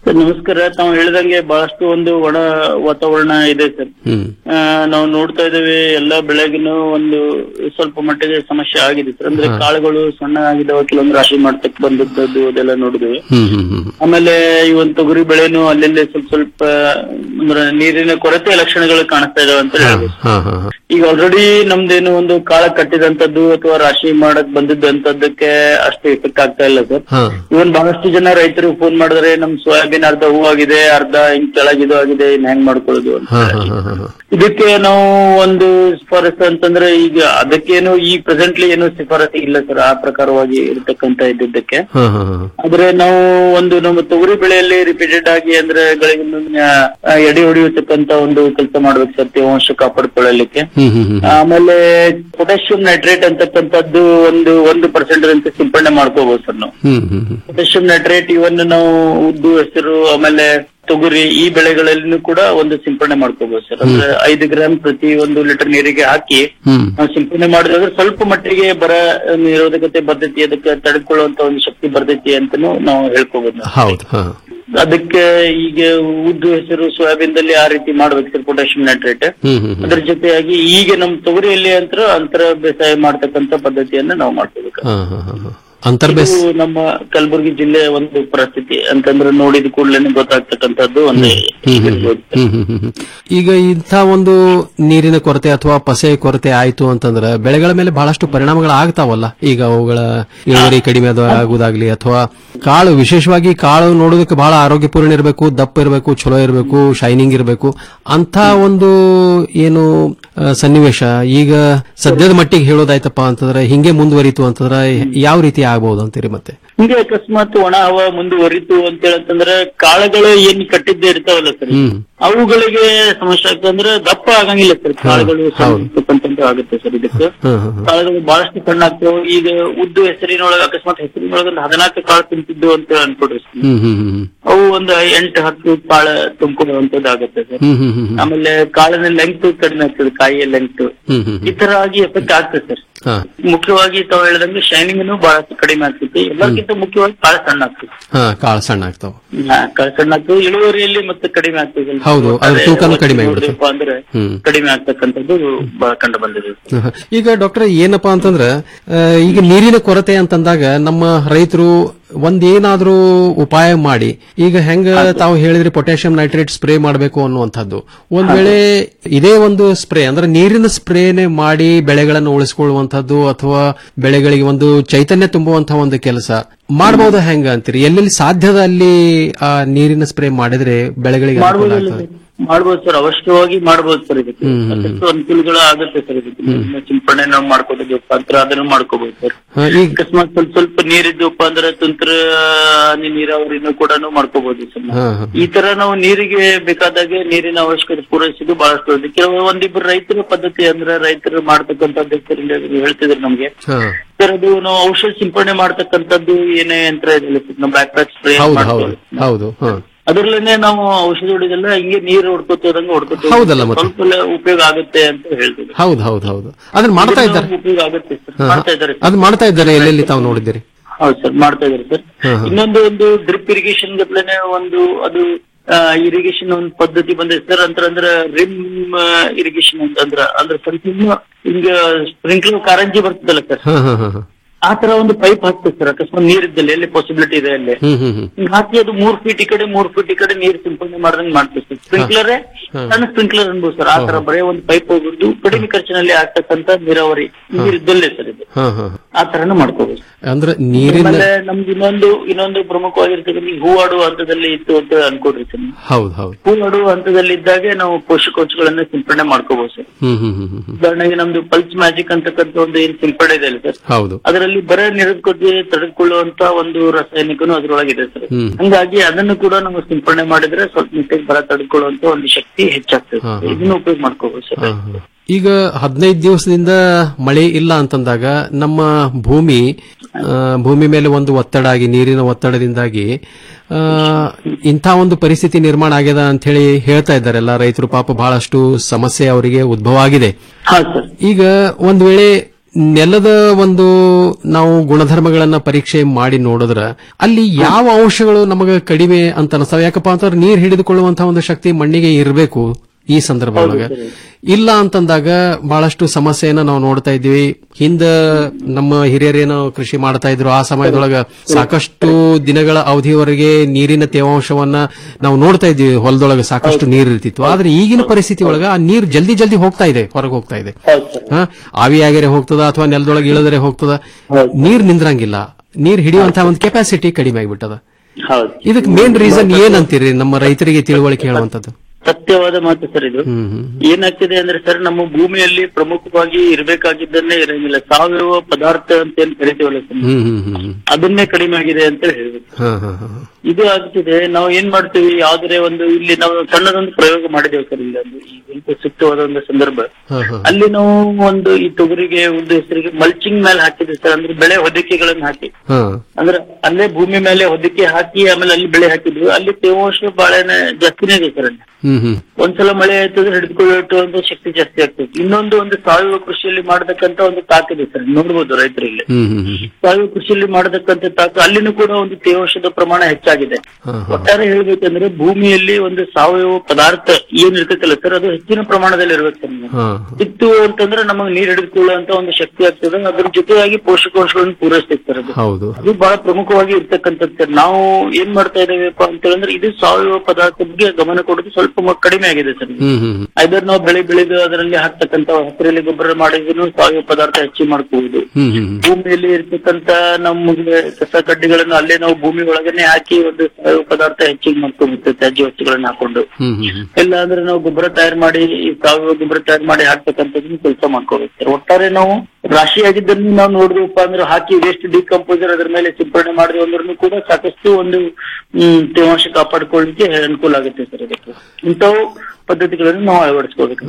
ಸರ್ ನಮಸ್ಕಾರ ತಾವು ಹೇಳಿದಂಗೆ ಬಹಳಷ್ಟು ಒಂದು ಒಣ ವಾತಾವರಣ ಇದೆ ಸರ್ ಹ್ಮ್ ಆ, ನಾವು ನೋಡ್ತಾ ಇದ್ದೇವೆ ಎಲ್ಲಾ ಬೆಳೆಗಿನೂ ಒಂದು ಸ್ವಲ್ಪ ಮಟ್ಟಿಗೆ ಸಮಸ್ಯೆ ಆಗಿದೆ ಸರ್ ಅಂದ್ರೆ ಹಾ. ಕಾಳುಗಳು ಸಣ್ಣ ಆಗಿದ್ದಾವೆ ಕೆಲವೊಂದು ರಾಶಿ ಮಾಡ್ತಕ್ ಬಂದದ್ದು ಅದೆಲ್ಲ ನೋಡಿದ್ವಿ ಹ್ಮ್ ಹ್ಮ್ ಹ್ಮ್ ಆಮೇಲೆ ಈ ಒಂದು ತೊಗರಿ ಬೆಳೆನು ಅಲ್ಲೆಲ್ಲಿ ಸ್ವಲ್ಪ ಸ್ವಲ್ಪ ಅಂದ್ರೆ ನೀರಿನ ಕೊರತೆ ಲಕ್ಷಣಗಳು ಕಾಣಿಸ್ತಾ ಇದಾವೆ ಅಂತ ಹೇಳ್ಬೋದು ಹಾ ಹಾ ಹಾ ಈಗ ಆಲ್ರೆಡಿ ನಮ್ದೇನು ಒಂದು ಕಾಳ ಕಟ್ಟಿದಂತದ್ದು ಅಥವಾ ರಾಶಿ ಮಾಡಕ್ ಬಂದಿದ್ದಂತದ್ದಕ್ಕೆ ಅಷ್ಟು ಎಫೆಕ್ಟ್ ಆಗ್ತಾ ಇಲ್ಲ ಸರ್ ಹಾ ಇವನ್ ಬಹಳಷ್ಟು ಜನ ರೈತರು ಫೋನ್ ಮಾಡಿದ್ರೆ ನಮ್ ಸೋಯಾಬೀನ್ ಅರ್ಧ ಹೂವಾಗಿದೆ ಅರ್ಧ ಹಿಂಗ್ ಕೆಳಗಿದು ಆಗಿದೆ ಇನ್ ಹೆಂಗ್ ಮಾಡ್ಕೊಳ್ಳೋದು ಅಂತ ಹಾ ಹಾ ಹಾ ಹಾ ಇದಕ್ಕೆ ನಾವು ಒಂದು ಶಿಫಾರಸು ಅಂತಂದ್ರೆ ಈಗ ಅದಕ್ಕೇನು ಈ ಪ್ರೆಸೆಂಟ್ಲಿ ಏನು ಶಿಫಾರಸು ಇಲ್ಲ ಸರ್ ಆ ಪ್ರಕಾರವಾಗಿ ಇರ್ತಕ್ಕಂತ ಇದ್ದಿದ್ದಕ್ಕೆ ಹಾ ಹಾ ಹಾ ಆದ್ರೆ ನಾವು ಒಂದು ನಮ್ಮ ತೊಗರಿ ಬೆಳೆಯಲ್ಲಿ ರಿಪೀಟೆಡ್ ಆಗಿ ಅಂದ್ರೆ ಗಳಿಗೊಂದು ಆ, ಎಡೆ ಹೊಡೆಯತಕ್ಕಂತ ಒಂದು ಕೆಲಸ ಮಾಡ್ಬೇಕು ಸರ್ ತೇವಾಂಶ ಕಾಪಾಡ್ಕೊಳ್ಳಲಿಕ್ಕೆ ಹ್ಮ್ ಹ್ಮ್ ಹ್ಮ್ ಆಮೇಲೆ ಪೊಟ್ಯಾಷಿಯಂ ನೈಟ್ರೇಟ್ ಅಂತಕ್ಕಂಥದ್ದು ಒಂದು ಒಂದು ಪರ್ಸೆಂಟ್ ಅಂತ ಸಿಂಪಡಣೆ ಮಾಡ್ಕೋಬಹುದು ಸರ್ ನಾವು ಹ್ಮ್ ಹ್ಮ್ ಹ್ಮ್ ಪೊಟ್ಯಾಷಿಯಂ ನೈಟ್ರೇಟ್ ಇವನ್ ನಾವು ಉದ್ದು ಹೆಸರು ಆಮೇಲೆ ತೊಗರಿ ಈ ಬೆಳೆಗಳಲ್ಲಿನೂ ಕೂಡ ಒಂದು ಸಿಂಪಡಣೆ ಮಾಡ್ಕೋಬಹುದು ಸರ್ ಅಂದ್ರೆ ಐದು ಗ್ರಾಮ್ ಪ್ರತಿ ಒಂದು ಲೀಟರ್ ನೀರಿಗೆ ಹಾಕಿ ಹ್ಮ್ ನಾವು ಸಿಂಪಡಣೆ ಮಾಡಿದ್ರೆ ಸ್ವಲ್ಪ ಮಟ್ಟಿಗೆ ಬರ ನಿರೋಧಕತೆ ಬರ್ತೈತಿ ಅದಕ್ಕೆ ತಡೆದುಕೊಳ್ಳುವಂತ ಒಂದು ಶಕ್ತಿ ಬರ್ತೈತಿ ಅಂತಾನು ನಾವು ಹೇಳ್ಕೋಬಹುದು ನಾವು. ಹೌದು ಹಾ ಅದಕ್ಕೆ ಈಗ ಉದ್ದು ಹೆಸರು ಸೋಯಾಬೀನ್ದಲ್ಲಿ ಆ ರೀತಿ ಮಾಡ್ಬೇಕು sir potassium nitrate hmm hmm hmm ಅದ್ರ ಜೊತೆಯಾಗಿ ಈಗ ನಮ್ ತೊಗರಿಯಲ್ಲಿ ಅಂತ ಅಂತರ ಬೇಸಾಯ ಮಾಡ್ತಕ್ಕಂತ ಪದ್ಧತಿಯನ್ನ ನಾವು ಮಾಡ್ಕೋಬೇಕು ಹಾ ಹಾ ಹಾ ಹಾ ಅಂತರ್ಬೇಸ್ ಇದು ನಮ್ಮ ಕಲಬುರಗಿ ಜಿಲ್ಲೆಯ ಒಂದು ಪರಿಸ್ಥಿತಿ ಅಂತಂದ್ರೆ ನೋಡಿದ ಕೂಡಲೇ ಗೊತ್ತಾಗ್ತಕ್ಕಂಥದ್ದು ಒಂದು ಹ್ಮ್ ಹ್ಮ್ ಹ್ಮ್ ಹ್ಮ್ ಹ್ಮ್ ಹ್ಮ್. ಈಗ ಇಂಥ ಒಂದು ನೀರಿನ ಕೊರತೆ ಅಥವಾ ಪಸೆ ಕೊರತೆ ಆಯ್ತು ಅಂತಂದ್ರೆ ಬೆಳೆಗಳ ಮೇಲೆ ಬಹಳಷ್ಟು ಪರಿಣಾಮಗಳು ಆಗ್ತಾವಲ್ಲ ಈಗ ಅವುಗಳ ಇಳುವರಿ ಕಡಿಮೆ ಅದು ಆಗುದಾಗ್ಲಿ ಅಥವಾ ಕಾಳು ವಿಶೇಷವಾಗಿ ಕಾಳು ನೋಡೋದಕ್ಕೆ ಬಹಳ ಆರೋಗ್ಯಪೂರ್ಣ ಇರಬೇಕು ದಪ್ಪ ಇರಬೇಕು ಚಲೋ ಇರಬೇಕು ಶೈನಿಂಗ್ ಇರಬೇಕು ಅಂತ ಒಂದು ಏನು ಆ, ಸನ್ನಿವೇಶ ಈಗ ಸದ್ಯದ ಮಟ್ಟಿಗೆ ಹೇಳೋದಾಯ್ತಪ್ಪ ಅಂತಂದ್ರೆ ಹಿಂಗೆ ಮುಂದುವರಿತು ಅಂತಂದ್ರೆ ಯಾವ ರೀತಿ ಆಗ್ಬಹುದು ಅಂತೀರಿ ಮತ್ತೆ ಹಿಂಗೆ ಅಕಸ್ಮಾತ್ ಒಣ ಹವ ಮುಂದುವರಿತು ಅಂತ ಹೇಳಂತಂದ್ರೆ ಕಾಳುಗಳು ಏನ್ ಕಟ್ಟಿದ್ದೇ ಇರ್ತಾವಲ್ಲ ಸರ್ ಹ್ಮ್ ಅವುಗಳಿಗೆ ಸಮಸ್ಯೆ ಆಗ್ತಂದ್ರೆ ದಪ್ಪ ಆಗಂಗಿಲ್ಲ ಸರ್ ಕಾಳುಗಳು ಸಣ್ಣ ಆಗುತ್ತೆ ಸರ್ ಇದಕ್ಕೆ ಹ್ಮ್ ಹ್ಮ್ ಹ್ಮ್. ಕಾಳುಗಳು ಬಹಳಷ್ಟು ಸಣ್ಣ ಆಗ್ತಾವ ಈಗ ಉದ್ದು ಹೆಸರಿನೊಳಗೆ ಅಕಸ್ಮಾತ್ ಹೆಸರಿನೊಳಗೆ ಒಂದು ಹದಿನಾಲ್ಕು ಕಾಳು ತಿಂತಿದ್ದು ಅಂತ ಅನ್ಕೊಡ್ರಿ ಸರ್. ಹ್ಮ್ ಹ್ಮ್ ಹ್ಮ್ ಹ್ಮ್ ಅವು ಒಂದು ಎಂಟು ಹತ್ತು ಕಾಳು ತುಂಬಿಕೊಳ್ಳುವಂತದ್ದು ಆಗುತ್ತೆ ಸರ್ ಹ್ಮ್ ಹ್ಮ್ ಹ್ಮ್ ಹ್ಮ್ ಆಮೇಲೆ ಕಾಳಿನ ಲೆಂತ್ ಕಡಿಮೆ ಆಗ್ತದೆ ಕಾಯಿಯ ಲೆಂತ್ ಹ್ಮ್ ಹ್ಮ್ ಈ ತರ ಆಗಿ ಎಫೆಕ್ಟ್ ಆಗ್ತದೆ ಸರ್ ಹಾ ಮುಖ್ಯವಾಗಿ ತಾವು ಹೇಳಿದಂಗೆ ಶೈನಿಂಗ್ ಬಹಳಷ್ಟು ಕಡಿಮೆ ಆಗ್ತೈತಿ ಎಲ್ಲರಿಗಿಂತ ಮುಖ್ಯವಾಗಿ ಕಾಳು ಸಣ್ಣ ಆಗ್ತದೆ ಹಾ ಕಾಳು ಸಣ್ಣ ಆಗ್ತಾವ ಹಾ, ಕಾಳು ಸಣ್ಣ ಆಗ್ತದೆ ಇಳುವರಿಯಲ್ಲಿ ಮತ್ತೆ ಕಡಿಮೆ ಆಗ್ತದೆ ಹೌದು, ಅದ್ರ ತೂಕನೂ ಕಡಿಮೆ ಆಗ್ಬಿಡುತ್ತೆ. ನೋಡ್ದಪ್ಪ ಅಂದ್ರೆ ಹ್ಮ್ ಕಡಿಮೆ ಆಗ್ತಕ್ಕಂಥದ್ದು ಬಹಳ ಕಂಡು ಬಂದಿದೆ ಹ. ಈಗ ಡಾಕ್ಟರ್ ಏನಪ್ಪಾ ಅಂತಂದ್ರ ಆ, ಈಗ ನೀರಿನ ಕೊರತೆ ಅಂತಂದಾಗ ನಮ್ಮ ರೈತರು ಒಂದೇನಾದ್ರೂ ಉಪಾಯ ಮಾಡಿ ಈಗ ಹೆಂಗ ತಾವು ಹೇಳಿದ್ರಿ ಪೊಟ್ಯಾಷಿಯಂ ನೈಟ್ರೇಟ್ ಸ್ಪ್ರೇ ಮಾಡಬೇಕು ಅನ್ನುವಂಥದ್ದು ಒಂದ್ ವೇಳೆ ಇದೇ ಒಂದು ಸ್ಪ್ರೇ ಅಂದ್ರೆ ನೀರಿನ ಸ್ಪ್ರೇನೆ ಮಾಡಿ ಬೆಳೆಗಳನ್ನು ಉಳಿಸಿಕೊಳ್ಳುವಂಥದ್ದು ಅಥವಾ ಬೆಳೆಗಳಿಗೆ ಒಂದು ಚೈತನ್ಯ ತುಂಬುವಂತಹ ಒಂದು ಕೆಲಸ ಮಾಡಬಹುದಾ ಹೆಂಗ ಅಂತೀರಿ ಎಲ್ಲೆಲ್ಲಿ ಸಾಧ್ಯದ ಅಲ್ಲಿ ಆ ನೀರಿನ ಸ್ಪ್ರೇ ಮಾಡಿದ್ರೆ ಬೆಳೆಗಳಿಗೆ ಅನುಕೂಲ ಮಾಡ್ಬೋದು ಆಗ್ತದೆ ಮಾಡ್ಬೋದು ಸರ್ ಅವಶ್ಯವಾಗಿ ಮಾಡ್ಬೋದು ಸರ್ ಇದಕ್ಕೆ ಹ್ಮ್, ಹ್ಮ್, ಸಾಕಷ್ಟು ಅನುಕೂಲಗಳು ಆಗುತ್ತೆ ಸರ್ ಇದಕ್ಕೆ ನೀರಿನ ಸಿಂಪಡಣೆ ನಾವು ಮಾಡ್ಕೋಬೇಕು ಅಂತರ ಅದನ್ನು ಮಾಡ್ಕೋಬಹುದು ಸರ್ ಹ, ಈಗ ಅಕಸ್ಮಾತ್ ಸ್ವಲ್ಪ ಸ್ವಲ್ಪ ನೀರಿದ್ದಪ್ಪ ಅಂದ್ರೆ ತುಂತರ ಹನಿ ನೀರಾವರಿನೂ ಕೂಡ ಮಾಡ್ಕೋಬಹುದು ಸರ್ ನಾವು. ಹ, ಹ. ಈ ತರ ನಾವು ನೀರಿಗೆ ಬೇಕಾದಾಗೆ ನೀರಿನ ಅವಶ್ಯಕತೆ ಪೂರೈಸಿದ್ದು ಬಹಳಷ್ಟು ಇದೆ ಕೆಲವು ಒಂದಿಬ್ಬರು ರೈತರ ಪದ್ಧತಿ ಅಂದ್ರೆ ರೈತರು ಮಾಡ್ತಕ್ಕಂಥದ್ದು ಸರ್ ಇಲ್ಲಿ ನೀವು ಹೇಳ್ತಿದ್ರು ನಮ್ಗೆ ಹ. ಸರ್ ಅದು ನಾವು ಔಷಧ ಸಿಂಪಡಣೆ ಮಾಡ್ತಕ್ಕಂಥದ್ದು ಏನೇ ಯಂತ್ರ ಇದೆಯಲ್ಲ ಸರ್ ನಾವು ಬ್ಯಾಕ್ ಪ್ಯಾಕ್ ಸ್ಪ್ರೇ ಹೌದು ಹೌದು ಹೌದು ಹ ಅದ್ರಲ್ಲೇನೆ ನಾವು ಔಷಧ ಹೊಡಿದೆಲ್ಲ ಹಿಂಗೆ ನೀರು ಹೊಡ್ಕೋತ ಹೋದಂಗೆ ಹೊಡ್ಕೋತ ಹೌದಲ್ಲ ಮತ್ತೆ. ಸ್ವಲ್ಪ ಎಲ್ಲ ಉಪಯೋಗ ಆಗುತ್ತೆ ಅಂತ ಹೇಳ್ತಿದ್ರು ಹೌದು ಹೌದು ಹೌದು ಅದನ್ನ ಮಾಡ್ತಾ ಇದ್ದಾರೆ ಉಪಯೋಗ ಆಗುತ್ತೆ ಸರ್ ಹ, ಮಾಡ್ತಾ ಇದ್ದಾರೆ ಅದು ಮಾಡ್ತಾ ಇದ್ದಾರೆ ಎಲ್ಲೆಲ್ಲಿ ತಾವು ನೋಡಿದ್ದೀರಿ ಹೌದು ಸರ್ ಮಾಡ್ತಾ ಇದ್ದಾರೆ ಸರ್ ಹ, ಹ. ಇನ್ನೊಂದು ಒಂದು ಡ್ರಿಪ್ ಇರಿಗೇಷನ್ ಗತ್ಲೆನೆ ಒಂದು ಅದು ಇರಿಗೇಷನ್ ಒಂದು ಪದ್ಧತಿ ಬಂದಿದೆ ಸರ್ ಅಂತ ಅಂದ್ರೆ ರಿಮ್ ಇರಿಗೇಷನ್ ಅಂತ ಅಂದ್ರ ಅಂದ್ರೆ ಸಂಪೂರ್ಣ ಹಿಂಗ ಸ್ಪ್ರಿಂಕ್ಲರ್ ಕಾರಂಜಿ ಬರ್ತದಲ್ಲ ಸರ್ ಹ, ಹ, ಹ, ಹ. ಆ ತರ ಒಂದು ಪೈಪ್ ಹಾಕ್ತದೆ ಸರ್ ಅಕಸ್ಮಾತ್ ನೀರಿದ್ದಲ್ಲಿ ಎಲ್ಲಿ ಪಾಸಿಬಿಲಿಟಿ ಇದೆ ಅಲ್ಲಿ ಹ್ಮ್ ಹ್ಮ್ ಹ್ಮ್ ಹಿಂಗ್ ಹಾಕಿ ಅದು ಮೂರ್ ಫೀಟ್ ಈ ಕಡೆ ಮೂರ್ ಫೀಟ್ ಈ ಕಡೆ ನೀರು ಸಿಂಪಡಣೆ ಮಾಡ್ದಂಗ್ ಮಾಡ್ತೀವಿ ಸರ್ ಸ್ಪ್ರಿಂಕ್ಲರ್ ಸಣ್ಣ ಸ್ಪ್ರಿಂಕ್ಲರ್ ಅನ್ಬೋದು ಸರ್ ಆ ತರ ಬರೀ ಒಂದು ಪೈಪ್ ಹೋಗ್ಬಿಟ್ಟು ಕಡಿಮೆ ಖರ್ಚಿನಲ್ಲಿ ಆಗ್ತಕ್ಕಂತ ನೀರಾವರಿ ನೀರಿದ್ದಲ್ಲೇ ಸರ್ ಇದು ಹ, ಹ. ಆ ತರನು ಮಾಡ್ಕೋಬಹುದು ಅಂದ್ರೆ ನೀರಿನ ಆಮೇಲೆ ನಮ್ದು ಇನ್ನೊಂದು ಇನ್ನೊಂದು ಪ್ರಮುಖವಾಗಿರ್ತಕ್ಕಂಥ ಈ ಹೂವಾಡುವ ಹಂತದಲ್ಲಿ ಇತ್ತು ಅಂತ ಅನ್ಕೊಡ್ರಿ ಸರ್ ನೀವು. ಹೌದು ಹೌದು ಹೂವಾಡುವ ಹಂತದಲ್ಲಿ ಇದ್ದಾಗೆ ನಾವು ಪೋಷಕಾಂಶಗಳನ್ನ ಸಿಂಪಡಣೆ ಮಾಡ್ಕೋಬಹುದು ಸರ್ ಹ್ಮ್ ಹ್ಮ್ ಹ್ಮ್ ಹ್ಮ್ ಹ್ಮ್. ಉದಾಹರಣೆಗೆ ನಮ್ದು ಪಲ್ಸ್ ಮ್ಯಾಜಿಕ್ ಅಂತಕ್ಕಂಥ ಒಂದು ಏನ್ ಸಿಂಪಡಣೆ ಇದೆ ಅಲ್ಲ ಸರ್ ಹೌದು ಅದರಲ್ಲಿ ಬರ ನಿರೋಧಕತೆ ತಡೆದುಕೊಳ್ಳುವಂತ ಒಂದು ರಾಸಾಯನಿಕನು ಅದ್ರೊಳಗಿದೆ ಸರ್ ಹ್ಮ್. ಹಂಗಾಗಿ ಅದನ್ನು ಕೂಡ ನಾವು ಸಿಂಪಡಣೆ ಮಾಡಿದ್ರೆ ಸ್ವಲ್ಪ ಮಟ್ಟಿಗೆ ಬರ ತಡೆದುಕೊಳ್ಳುವಂತ ಒಂದು ಶಕ್ತಿ ಹೆಚ್ಚಾಗ್ತದೆ ಹಾ, ಹಾ. ಇದನ್ನು ಉಪಯೋಗ ಮಾಡ್ಕೋಬಹುದು ಸರ್ ಹ, ಹ. ಈಗ ಹದಿನೈದು ದಿವಸದಿಂದ ಮಳೆ ಇಲ್ಲ ಅಂತಂದಾಗ ನಮ್ಮ ಭೂಮಿ ಆ, ಭೂಮಿ ಮೇಲೆ ಒಂದು ಒತ್ತಡ ಆಗಿ ನೀರಿನ ಒತ್ತಡದಿಂದಾಗಿ ಆ, ಇಂಥ ಒಂದು ಪರಿಸ್ಥಿತಿ ನಿರ್ಮಾಣ ಆಗ್ಯದ ಅಂತ ಹೇಳಿ ಹೇಳ್ತಾ ಇದ್ದಾರೆ ಎಲ್ಲ ರೈತರು ಪಾಪ ಬಹಳಷ್ಟು ಸಮಸ್ಯೆ ಅವರಿಗೆ ಉದ್ಭವ ಆಗಿದೆ ಹಾ ಸರ್ ಈಗ ಒಂದ್ ವೇಳೆ ನೆಲದ ಒಂದು ನಾವು ಗುಣಧರ್ಮಗಳನ್ನ ಪರೀಕ್ಷೆ ಮಾಡಿ ನೋಡಿದ್ರ ಅಲ್ಲಿ ಯಾವ ಅಂಶಗಳು ನಮಗೆ ಕಡಿಮೆ ಅಂತ ಅನಿಸ್ತಾವ ಯಾಕಪ್ಪ ಅಂತಂದ್ರೆ ನೀರ್ ಹಿಡಿದುಕೊಳ್ಳುವಂತಹ ಒಂದು ಶಕ್ತಿ ಮಣ್ಣಿಗೆ ಇರಬೇಕು ಈ ಸಂದರ್ಭದೊಳಗೆ ಇಲ್ಲ ಅಂತಂದಾಗ ಬಹಳಷ್ಟು ಸಮಸ್ಯೆಯನ್ನ ನಾವು ನೋಡ್ತಾ ಇದ್ವಿ ಹಿಂದ ನಮ್ಮ ಹಿರಿಯರೇನೋ ಕೃಷಿ ಮಾಡ್ತಾ ಇದ್ರು ಆ ಸಮಯದೊಳಗ ಸಾಕಷ್ಟು ದಿನಗಳ ಅವಧಿಯವರೆಗೆ ನೀರಿನ ತೇವಾಂಶವನ್ನ ನಾವು ನೋಡ್ತಾ ಇದ್ವಿ ಹೊಲದೊಳಗೆ ಸಾಕಷ್ಟು ನೀರು ಇರ್ತಿತ್ತು ಆದ್ರೆ ಈಗಿನ ಪರಿಸ್ಥಿತಿ ಒಳಗ ಆ ನೀರು ಜಲ್ದಿ ಜಲ್ದಿ ಹೋಗ್ತಾ ಇದೆ ಹೊರಗೆ ಹೋಗ್ತಾ ಇದೆ ಹಾ, ಆವಿಯಾಗರೆ ಹೋಗ್ತದ ಅಥವಾ ನೆಲದೊಳಗೆ ಇಳಿದರೆ ಹೋಗ್ತದ ನೀರ್ ನಿಂದ್ರಂಗಿಲ್ಲ ನೀರ್ ಹಿಡಿಯುವಂತಹ ಒಂದು ಕೆಪಾಸಿಟಿ ಕಡಿಮೆ ಆಗಿಬಿಟ್ಟದ ಹೌದು ಇದಕ್ಕೆ ಮೇನ್ ರೀಸನ್ ಏನಂತೀರಿ ನಮ್ಮ ರೈತರಿಗೆ ತಿಳುವಳಿಕೆ ಹೇಳುವಂತದ್ದು ಸತ್ಯವಾದ ಮಾತು ಸರ್ ಇದು ಹ್ಮ್ ಹ್ಮ್ ಏನಾಗ್ತಿದೆ ಅಂದ್ರೆ ಸರ್ ನಮ್ಮ ಭೂಮಿಯಲ್ಲಿ ಪ್ರಮುಖವಾಗಿ ಇರಬೇಕಾಗಿದ್ದನ್ನೇ ಇರಂಗಿಲ್ಲ ಸಾವಯವ ಪದಾರ್ಥ ಅಂತ ಏನ್ ಕರಿತೀವಲ್ಲ ಸರ್ ಹ್ಮ್ ಹ್ಮ್ ಹ್ಮ್ ಹ್ಮ್ ಅದನ್ನೇ ಕಡಿಮೆ ಆಗಿದೆ ಅಂತ ಹೇಳ್ಬೇಕು ಹಾ ಹಾ ಹಾ ಇದು ಆಗ್ತಿದೆ ನಾವು ಏನ್ ಮಾಡ್ತೀವಿ ಯಾವ್ದಾರೆ ಒಂದು ಇಲ್ಲಿ ನಾವು ಸಣ್ಣದೊಂದು ಪ್ರಯೋಗ ಮಾಡಿದ್ದೇವೆ ಸರ್ ಇಲ್ಲಿ ಒಂದು ಈ ಸ್ವಲ್ಪ ಸೂಕ್ತವಾದ ಒಂದು ಸಂದರ್ಭ ಹಾ ಹಾ ಅಲ್ಲಿ ನಾವು ಒಂದು ಈ ತೊಗರಿಗೆ ಒಂದು ಹೆಸರಿಗೆ ಮಲ್ಚಿಂಗ್ ಮೇಲೆ ಹಾಕಿದ್ವಿ ಸರ್ ಅಂದ್ರೆ ಬೆಳೆ ಹೊದಿಕೆಗಳನ್ನ ಹಾಕಿ ಹಾ ಅಂದ್ರೆ ಅಲ್ಲೇ ಭೂಮಿ ಮೇಲೆ ಹೊದಿಕೆ ಹಾಕಿ ಆಮೇಲೆ ಅಲ್ಲಿ ಬೆಳೆ ಹಾಕಿದ್ವಿ ಅಲ್ಲಿ ತೇವಾಂಶ ಬಾಳೆನೆ ಜಾಸ್ತಿನೇ ಇದೆ ಸರ್ ಅಲ್ಲಿ ಹ್ಮ್ ಹ್ಮ್ ಒಂದ್ಸಲ ಮಳೆ ಆಯ್ತಂದ್ರೆ ಹಿಡಿದುಕೊಳ್ಳುವಂತ ಶಕ್ತಿ ಜಾಸ್ತಿ ಆಗ್ತದೆ ಇನ್ನೊಂದು ಒಂದು ಸಾವಯವ ಕೃಷಿಯಲ್ಲಿ ಮಾಡತಕ್ಕಂತ ಒಂದು ತಾಕಿದೆ ಸರ್ ನೋಡ್ಬೋದು ರೈತರಲ್ಲಿ ಹ್ಮ್ ಹ್ಮ್ ಹ್ಮ್ ಸಾವಯವ ಕೃಷಿಯಲ್ಲಿ ಮಾಡತಕ್ಕಂತ ತಾಕು ಅಲ್ಲಿನೂ ಕೂಡ ಒಂದು ತೇವಾಂಶದ ಪ್ರಮಾಣ ಹೆಚ್ಚಾಗಿದೆ ಹಾ ಹಾ ಒಟ್ಟಾರೆ ಹೇಳ್ಬೇಕಂದ್ರೆ ಭೂಮಿಯಲ್ಲಿ ಒಂದು ಸಾವಯವ ಪದಾರ್ಥ ಏನ್ ಇರ್ತೈತಲ್ಲ ಸರ್ ಅದು ಹೆಚ್ಚಿನ ಪ್ರಮಾಣದಲ್ಲಿ ಇರ್ಬೇಕು ಸರ್ ನಮ್ಗೆ. ಹಾ ಇತ್ತು ಅಂತಂದ್ರೆ ನಮಗೆ ನೀರ್ ಹಿಡಿದುಕೊಳ್ಳುವಂತ ಒಂದು ಶಕ್ತಿ ಆಗ್ತದೆ ಅದ್ರ ಜೊತೆಯಾಗಿ ಪೋಷಕಾಂಶಗಳನ್ನು ಪೂರೈಸ್ತೈತೆ ಸರ್ ಅದು ಹೌದು ಅದು ಬಹಳ ಪ್ರಮುಖವಾಗಿ ಇರ್ತಕ್ಕಂಥದ್ದು ಸರ್ ನಾವು ಏನ್ ಮಾಡ್ತಾ ಇದ್ದೇವೆಪ್ಪ ಅಂತ ಹೇಳಿದ್ರೆ ಇದು ಸಾವಯವ ಪದಾರ್ಥದ ಬಗ್ಗೆ ಗಮನ ಕೊಡೋದು ಸ್ವಲ್ಪ ಮ- ಕಡಿಮೆ ಆಗಿದೆ ಸರ್ ಹ್ಮ್ ಹ್ಮ್ ಹ್ಮ್ ಐದರ್ ನಾವು ಬೆಳೆ ಬೆಳೆದು ಅದರಲ್ಲಿ ಹಾಕ್ತಕ್ಕಂತ ಹಸಿರೆಲೆ ಗೊಬ್ಬರ ಮಾಡಿದ್ರು ಸಾವಯವ ಪದಾರ್ಥ ಹೆಚ್ಚು ಮಾಡ್ಕೋಬಹುದು ಹ್ಮ್ ಹ್ಮ್ ಹ್ಮ್ ಭೂಮಿಯಲ್ಲಿ ಇರ್ತಕ್ಕಂತ ನಮಗೆ ಕಸ ಕಡ್ಡಿಗಳನ್ನು ಅಲ್ಲೇ ನಾವು ಭೂಮಿ ಒಳಗನೆ ಹಾಕಿ ಒಂದು ಸಾವಯವ ಪದಾರ್ಥ ಹೆಚ್ಚಿಗೆ ಮಾಡ್ಕೋಬಹುದು ತ್ಯಾಜ್ಯ ವಸ್ತುಗಳನ್ನ ಹಾಕೊಂಡು ಹ್ಮ್ ಹ್ಮ್ ಹ್ಮ್ ಇಲ್ಲ ಅಂದ್ರೆ ನಾವು ಗೊಬ್ಬರ ತಯಾರು ಮಾಡಿ ಈ ಸಾವಯವ ಗೊಬ್ಬರ ತಯಾರು ಮಾಡಿ ಹಾಕ್ತಕ್ಕಂಥದ್ದನ್ನ ಕೆಲಸ ಮಾಡ್ಕೋಬೇಕು ಸರ್ ಒಟ್ಟಾರೆ ನಾವು ರಾಶಿಯಾಗಿದ್ದನ್ನು ನಾವು ನೋಡಿದ್ವಪ್ಪ ಅಂದ್ರೆ ಹಾಕಿ ವೇಸ್ಟ್ ಡಿಕಂಪೋಸರ್ ಅದ್ರ ಮೇಲೆ ಸಿಂಪಡಣೆ ಮಾಡಿದ್ವಿ ಅಂದ್ರೂ ಕೂಡ ಸಾಕಷ್ಟು ಒಂದು ಹ್ಮ್, ತೇವಾಂಶ ಕಾಪಾಡ್ಕೊಳ್ಳಿಕ್ಕೆ ಅನುಕೂಲ ಆಗುತ್ತೆ ಸರ್ ಇದಕ್ಕೆ ಇಂಥವು ಪದ್ಧತಿಗಳನ್ನು ನಾವು ಅಳವಡಿಸ್ಕೋಬೇಕು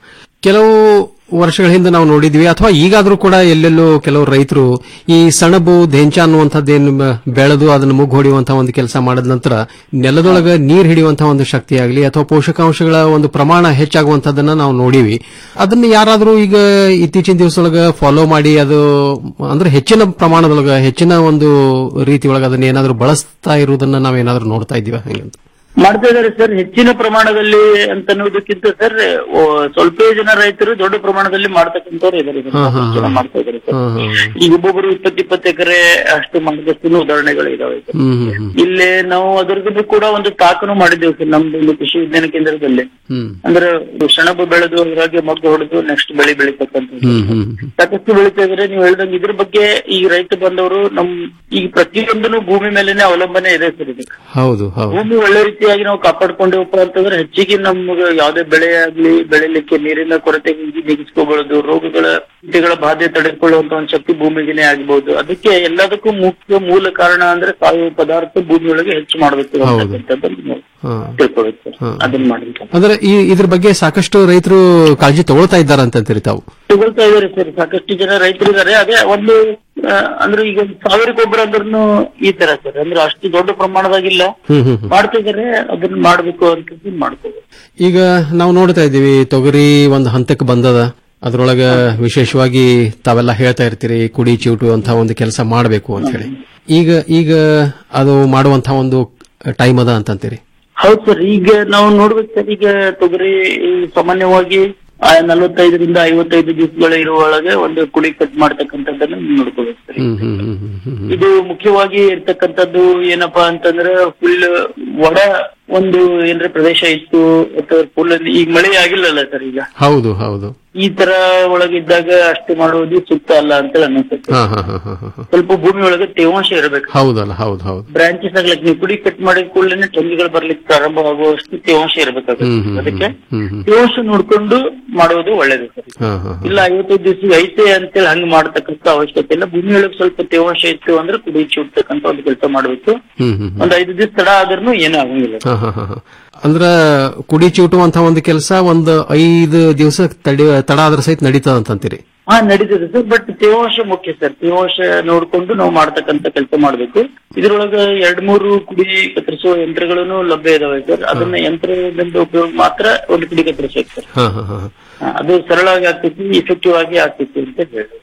ಕೆಲವು ವರ್ಷಗಳ ಹಿಂದೆ ನಾವು ನೋಡಿದ್ವಿ ಅಥವಾ ಈಗಾದ್ರೂ ಕೂಡ ಎಲ್ಲೆಲ್ಲೋ ಕೆಲವು ರೈತರು ಈ ಸಣಬು ದೆಂಚ ಅನ್ನುವಂಥದ್ದೇನು ಬ- ಬೆಳೆದು ಅದನ್ನು ಮುಗ್ಗು ಹೊಡೆಯುವಂತಹ ಒಂದು ಕೆಲಸ ಮಾಡಿದ ನಂತರ ನೆಲದೊಳಗೆ ನೀರ್ ಹಿಡಿಯುವಂತಹ ಒಂದು ಶಕ್ತಿ ಆಗಲಿ ಅಥವಾ ಪೋಷಕಾಂಶಗಳ ಒಂದು ಪ್ರಮಾಣ ಹೆಚ್ಚಾಗುವಂತದನ್ನ ನಾವು ನೋಡಿವಿ ಅದನ್ನ ಯಾರಾದ್ರೂ ಈಗ ಇತ್ತೀಚಿನ ದಿವಸದೊಳಗ ಫಾಲೋ ಮಾಡಿ ಅದು ಅಂದ್ರೆ ಹೆಚ್ಚಿನ ಪ್ರಮಾಣದೊಳಗ ಹೆಚ್ಚಿನ ಒಂದು ರೀತಿ ಒಳಗೆ ಅದನ್ನ ಏನಾದ್ರೂ ಬಳಸ್ತಾ ಇರುವುದನ್ನ ನಾವೇನಾದ್ರೂ ನೋಡ್ತಾ ಇದೀವ ಹಂಗಂತ ಮಾಡ್ತಾ ಇದಾರೆ ಸರ್ ಹೆಚ್ಚಿನ ಪ್ರಮಾಣದಲ್ಲಿ ಅಂತ ಅನ್ನೋದಕ್ಕಿಂತ ಸರ್ ಓ, ಸ್ವಲ್ಪ ಜನ ರೈತರು ದೊಡ್ಡ ಪ್ರಮಾಣದಲ್ಲಿ ಮಾಡ್ತಕ್ಕಂಥವ್ರು ಇದಾರೆ ಸರ್. ಹಾ, ಹಾ, ಸಾಕಷ್ಟು ಜನ ಹಾ. ಮಾಡ್ತಾ ಇದಾರೆ ಸರ್ ಹಾ, ಹಾ, ಹಾ. ಈಗ ಒಬ್ಬೊಬ್ರು ಇಪ್ಪತ್ತು ಇಪ್ಪತ್ತು ಎಕರೆ ಅಷ್ಟು ಮಾಡಿದಷ್ಟು ಉದಾಹರಣೆಗಳು ಇದಾವೆ ಸರ್. ಹ್ಮ್ ಹ್ಮ್ ಹ್ಮ್ ಇಲ್ಲೇ ನಾವು ಅದರದ್ದು ಕೂಡ ಒಂದು ತಾಕನು ಮಾಡಿದ್ದೇವೆ ಸರ್ ನಮ್ದು ಒಂದು ಕೃಷಿ ವಿಜ್ಞಾನ ಕೇಂದ್ರದಲ್ಲಿ ಹ್ಮ್ ಅಂದ್ರೆ ಸೆಣಬು ಬೆಳೆದು ಅದ್ರಾಗೆ ಮಗ್ಗು ಹೊಡೆದು ನೆಕ್ಸ್ಟ್ ಬೆಳೆ ಬೆಳಿತಕ್ಕಂಥದ್ದು ಹ್ಮ್ ಹ್ಮ್ ಸಾಕಷ್ಟು ಬೆಳಿತಾ ಇದ್ರೆ ನೀವು ಹೇಳ್ದಂಗೆ ಇದ್ರ ಬಗ್ಗೆ ಈ ರೈತ ಬಂದವರು ನಮ್ ಈಗ ಪ್ರತಿಯೊಂದನು ಭೂಮಿ ಮೇಲೆನೆ ಅವಲಂಬನೆ ಇದೆ ಸರ್ ಇದಕ್ಕೆ ಹೌದು ಹೌದು ಭೂಮಿ ಒಳ್ಳೆ ರೀತಿಯಾಗಿ ನಾವು ಕಾಪಾಡ್ಕೊಂಡೇವಪ್ಪ ಅಂತಂದ್ರೆ ಹೆಚ್ಚಿಗೆ ನಮ್ಗೆ ಯಾವ್ದೇ ಬೆಳೆ ಆಗ್ಲಿ ಬೆಳಿಲಿಕ್ಕೆ ನೀರಿನ ಕೊರತೆ ನೀಗಿಸ್ಕೋಬಹುದು ರೋಗಗಳ ಕೀಟಗಳ ಬಾಧೆ ತಡೆದುಕೊಳ್ಳುವಂತ ಒಂದು ಶಕ್ತಿ ಭೂಮಿಗೆನೆ ಆಗಬಹುದು ಅದಕ್ಕೆ ಎಲ್ಲದಕ್ಕೂ ಮುಖ್ಯ ಮೂಲ ಕಾರಣ ಅಂದ್ರೆ ಸಾವಯವ ಪದಾರ್ಥ ಭೂಮಿಯೊಳಗೆ ಹೆಚ್ಚು ಮಾಡಬೇಕು ಅಂತಕ್ಕಂಥದ್ದನ್ನ ನಾವು ಹಾ. ತಿಳ್ಕೊಬೇಕು ಸರ್. ಹಾ. ಅದನ್ನ ಮಾಡಿದ್ರೆ ಅಂದ್ರೆ ಈ ಇದ್ರ ಬಗ್ಗೆ ಸಾಕಷ್ಟು ರೈತರು ಕಾಳಜಿ ತಗೊಳ್ತಾ ಇದ್ದಾರೆ ಅಂತ ತಾವು ತಗೊಳ್ತಾ ಇದಾರೆ ಸರ್ ಸಾಕಷ್ಟು ಜನ ರೈತರಿದ್ದಾರೆ ಅದೇ ಒಂದು ಆ, ಅಂದ್ರೆ ಈಗ ಸಾವಿರ ಗೊಬ್ಬರ ಅಂದ್ರೂ ಈ ತರ ಸರ್ ಅಂದ್ರೆ ಅಷ್ಟು ದೊಡ್ಡ ಪ್ರಮಾಣದಾಗಿಲ್ಲ ಹ್ಮ್ ಹ್ಮ್ ಹ್ಮ್. ಮಾಡ್ತಾ ಇದಾರೆ ಅದನ್ನ ಮಾಡ್ಬೇಕು ಅಂತ ಮಾಡ್ಕೋಬೇಕು ಈಗ ನಾವು ನೋಡ್ತಾ ಇದ್ದೀವಿ ತೊಗರಿ ಒಂದು ಹಂತಕ್ಕೆ ಬಂದದ ಅದ್ರೊಳಗ ವಿಶೇಷವಾಗಿ ತಾವೆಲ್ಲ ಹೇಳ್ತಾ ಇರ್ತೀರಿ ಕುಡಿ ಚಿವುಟು ಅಂತ ಒಂದು ಕೆಲಸ ಮಾಡಬೇಕು ಅಂತ ಹೇಳಿ ಈಗ ಈಗ ಅದು ಮಾಡುವಂತಹ ಒಂದು ಟೈಮ್ ಅದ ಅಂತಂತೀರಿ ಹೌದು ಸರ್ ಈಗ ನಾವು ನೋಡ್ಬೇಕು ಸರ್ ಈಗ ತೊಗರಿ ಈ ಸಾಮಾನ್ಯವಾಗಿ ಆ ನಲವತ್ತೈದರಿಂದ ಐವತ್ತೈದು ದಿವಸಗಳ ಇರುವ ಒಳಗೆ ಒಂದು ಕುಡಿ ಕಟ್ ಮಾಡ್ತಕ್ಕಂಥದ್ದನ್ನ ನೋಡ್ಕೋಬೇಕು ಸರ್ ಹ್ಮ್ ಹ್ಮ್ ಹ್ಮ್ ಹ್ಮ್ ಹ್ಮ್ ಹ್ಮ್. ಇದು ಮುಖ್ಯವಾಗಿ ಇರ್ತಕ್ಕಂಥದ್ದು ಏನಪ್ಪಾ ಅಂತಂದ್ರೆ ಫುಲ್ ಒಡ ಒಂದು ಏನ್ರ ಪ್ರದೇಶ ಇತ್ತು ಅಥವಾ ಫುಲ್ ಈಗ ಮಳೆ ಆಗಿಲ್ಲಲ್ಲ ಸರ್ ಈಗ ಹೌದು ಹೌದು ಈ ತರ ಒಳಗಿದ್ದಾಗ ಅಷ್ಟು ಮಾಡುವುದು ಸೂಕ್ತ ಅಲ್ಲ ಅಂತ ಅನಿಸುತ್ತೆ ಹಾ ಹಾ ಹಾ ಹಾ ಹಾ ಹಾ. ಸ್ವಲ್ಪ ಭೂಮಿ ಒಳಗೆ ತೇವಾಂಶ ಇರಬೇಕು ಹೌದಲ್ಲ ಹೌದು ಹೌದು ಬ್ರಾಂಚಸ್ ಆಗ್ಲಿಕ್ಕೆ ನೀವು ಕುಡಿ ಕಟ್ ಮಾಡಿದ ಕೂಡಲೇ ಟೊಂಗಿಗಳು ಬರ್ಲಿಕ್ಕೆ ಪ್ರಾರಂಭ ಆಗುವಷ್ಟು ತೇವಾಂಶ ಹ್ಮ್ ಇರಬೇಕಾಗುತ್ತೆ ಹ್ಮ್ ಅದಕ್ಕೆ ಹ್ಮ್ ಹ್ಮ್ ತೇವಾಂಶ ನೋಡ್ಕೊಂಡು ಮಾಡೋದು ಒಳ್ಳೇದು ಸರ್ ಹಾ ಹಾ ಇಲ್ಲ ಐವತ್ತೈದು ದಿವಸ ಐತೆ ಅಂತೇಳಿ ಹಂಗ್ ಮಾಡ್ತಕ್ಕಂತ ಅವಶ್ಯಕತೆ ಇಲ್ಲ ಭೂಮಿ ಒಳಗೆ ಸ್ವಲ್ಪ ತೇವಾಂಶ ಇತ್ತು ಅಂದ್ರೆ ಕುಡಿ ಚುಡ್ತಕ್ಕಂತ ಒಂದು ಕೆಲಸ ಮಾಡ್ಬೇಕು ಹ್ಮ್ ಹ್ಮ್ ಹ್ಮ್. ಒಂದ್ ಐದು ದಿವಸ ತಡ ಆದ್ರೂ ಏನೂ ಆಗಂಗಿಲ್ಲ ಹಾ ಹಾ ಹಾ ಹಾ. ಅಂದ್ರ ಕುಡಿ ಚಿವುಟು ಅಂತ ಒಂದು ಕೆಲಸ ಒಂದು ಐದು ದಿವಸ ತಡಿ ತಡ ಆದ್ರ ಸಹಿತ ನಡೀತದ ಅಂತಂತೀರಿ ಹಾ ನಡೀತದೆ ಸರ್ ಬಟ್ ತೇವಾಂಶ ಮುಖ್ಯ ಸರ್ ತೇವಾಂಶ ನೋಡ್ಕೊಂಡು ನಾವು ಮಾಡ್ತಕ್ಕಂತ ಕೆಲಸ ಮಾಡ್ಬೇಕು ಇದ್ರೊಳಗ ಎರಡ್ ಮೂರು ಕುಡಿ ಕತ್ತರಿಸುವ ಯಂತ್ರಗಳನ್ನು ಲಭ್ಯ ಇದಾವೆ ಸರ್ ಅದನ್ನ ಯಂತ್ರದಿಂದ ಉಪಯೋಗ ಮಾತ್ರ ಒಂದು ಕುಡಿ ಕತ್ತರಿಸ್ಬೇಕು ಸರ್ ಹಾ ಹಾ ಹಾ ಹಾ, ಅದು ಸರಳವಾಗಿ ಆಗ್ತೈತಿ ಇಫೆಕ್ಟಿವ್ ಆಗಿ ಆಗ್ತೈತಿ ಅಂತ ಹೇಳಿ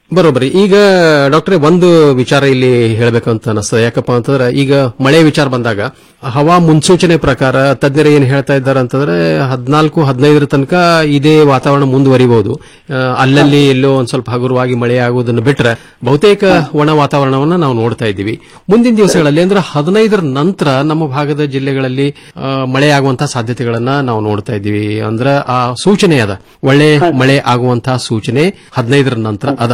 ಬರೋಬ್ಬರಿ ಈಗ ಡಾಕ್ಟ್ರೆ ಒಂದು ವಿಚಾರ ಇಲ್ಲಿ ಹೇಳಬೇಕಂತ ಅನಿಸ್ತದೆ ಯಾಕಪ್ಪ ಅಂತಂದ್ರೆ ಈಗ ಮಳೆ ವಿಚಾರ ಬಂದಾಗ ಹವಾ ಮುನ್ಸೂಚನೆ ಪ್ರಕಾರ ತಜ್ಞರು ಏನ್ ಹೇಳ್ತಾ ಇದ್ದಾರೆ ಅಂತಂದ್ರೆ ಹದಿನಾಲ್ಕು ಹದಿನೈದರ ತನಕ ಇದೇ ವಾತಾವರಣ ಮುಂದುವರಿಬಹುದು ಆ, ಅಲ್ಲಲ್ಲಿ ಎಲ್ಲೋ ಒಂದ್ ಸ್ವಲ್ಪ ಹಗುರವಾಗಿ ಮಳೆ ಆಗುವುದನ್ನು ಬಿಟ್ರೆ ಬಹುತೇಕ ಒಣ ವಾತಾವರಣವನ್ನ ನಾವು ನೋಡ್ತಾ ಇದ್ದೀವಿ ಮುಂದಿನ ದಿವಸಗಳಲ್ಲಿ ಅಂದ್ರೆ ಹದಿನೈದರ ನಂತರ ನಮ್ಮ ಭಾಗದ ಜಿಲ್ಲೆಗಳಲ್ಲಿ ಆ, ಮಳೆ ಆಗುವಂತಹ ಸಾಧ್ಯತೆಗಳನ್ನ ನಾವು ನೋಡ್ತಾ ಇದ್ದೀವಿ ಅಂದ್ರೆ ಆ ಸೂಚನೆ ಅದ ಒಳ್ಳೆ ಮಳೆ ಆಗುವಂತಹ ಸೂಚನೆ ಹದಿನೈದರ ನಂತರ ಅದ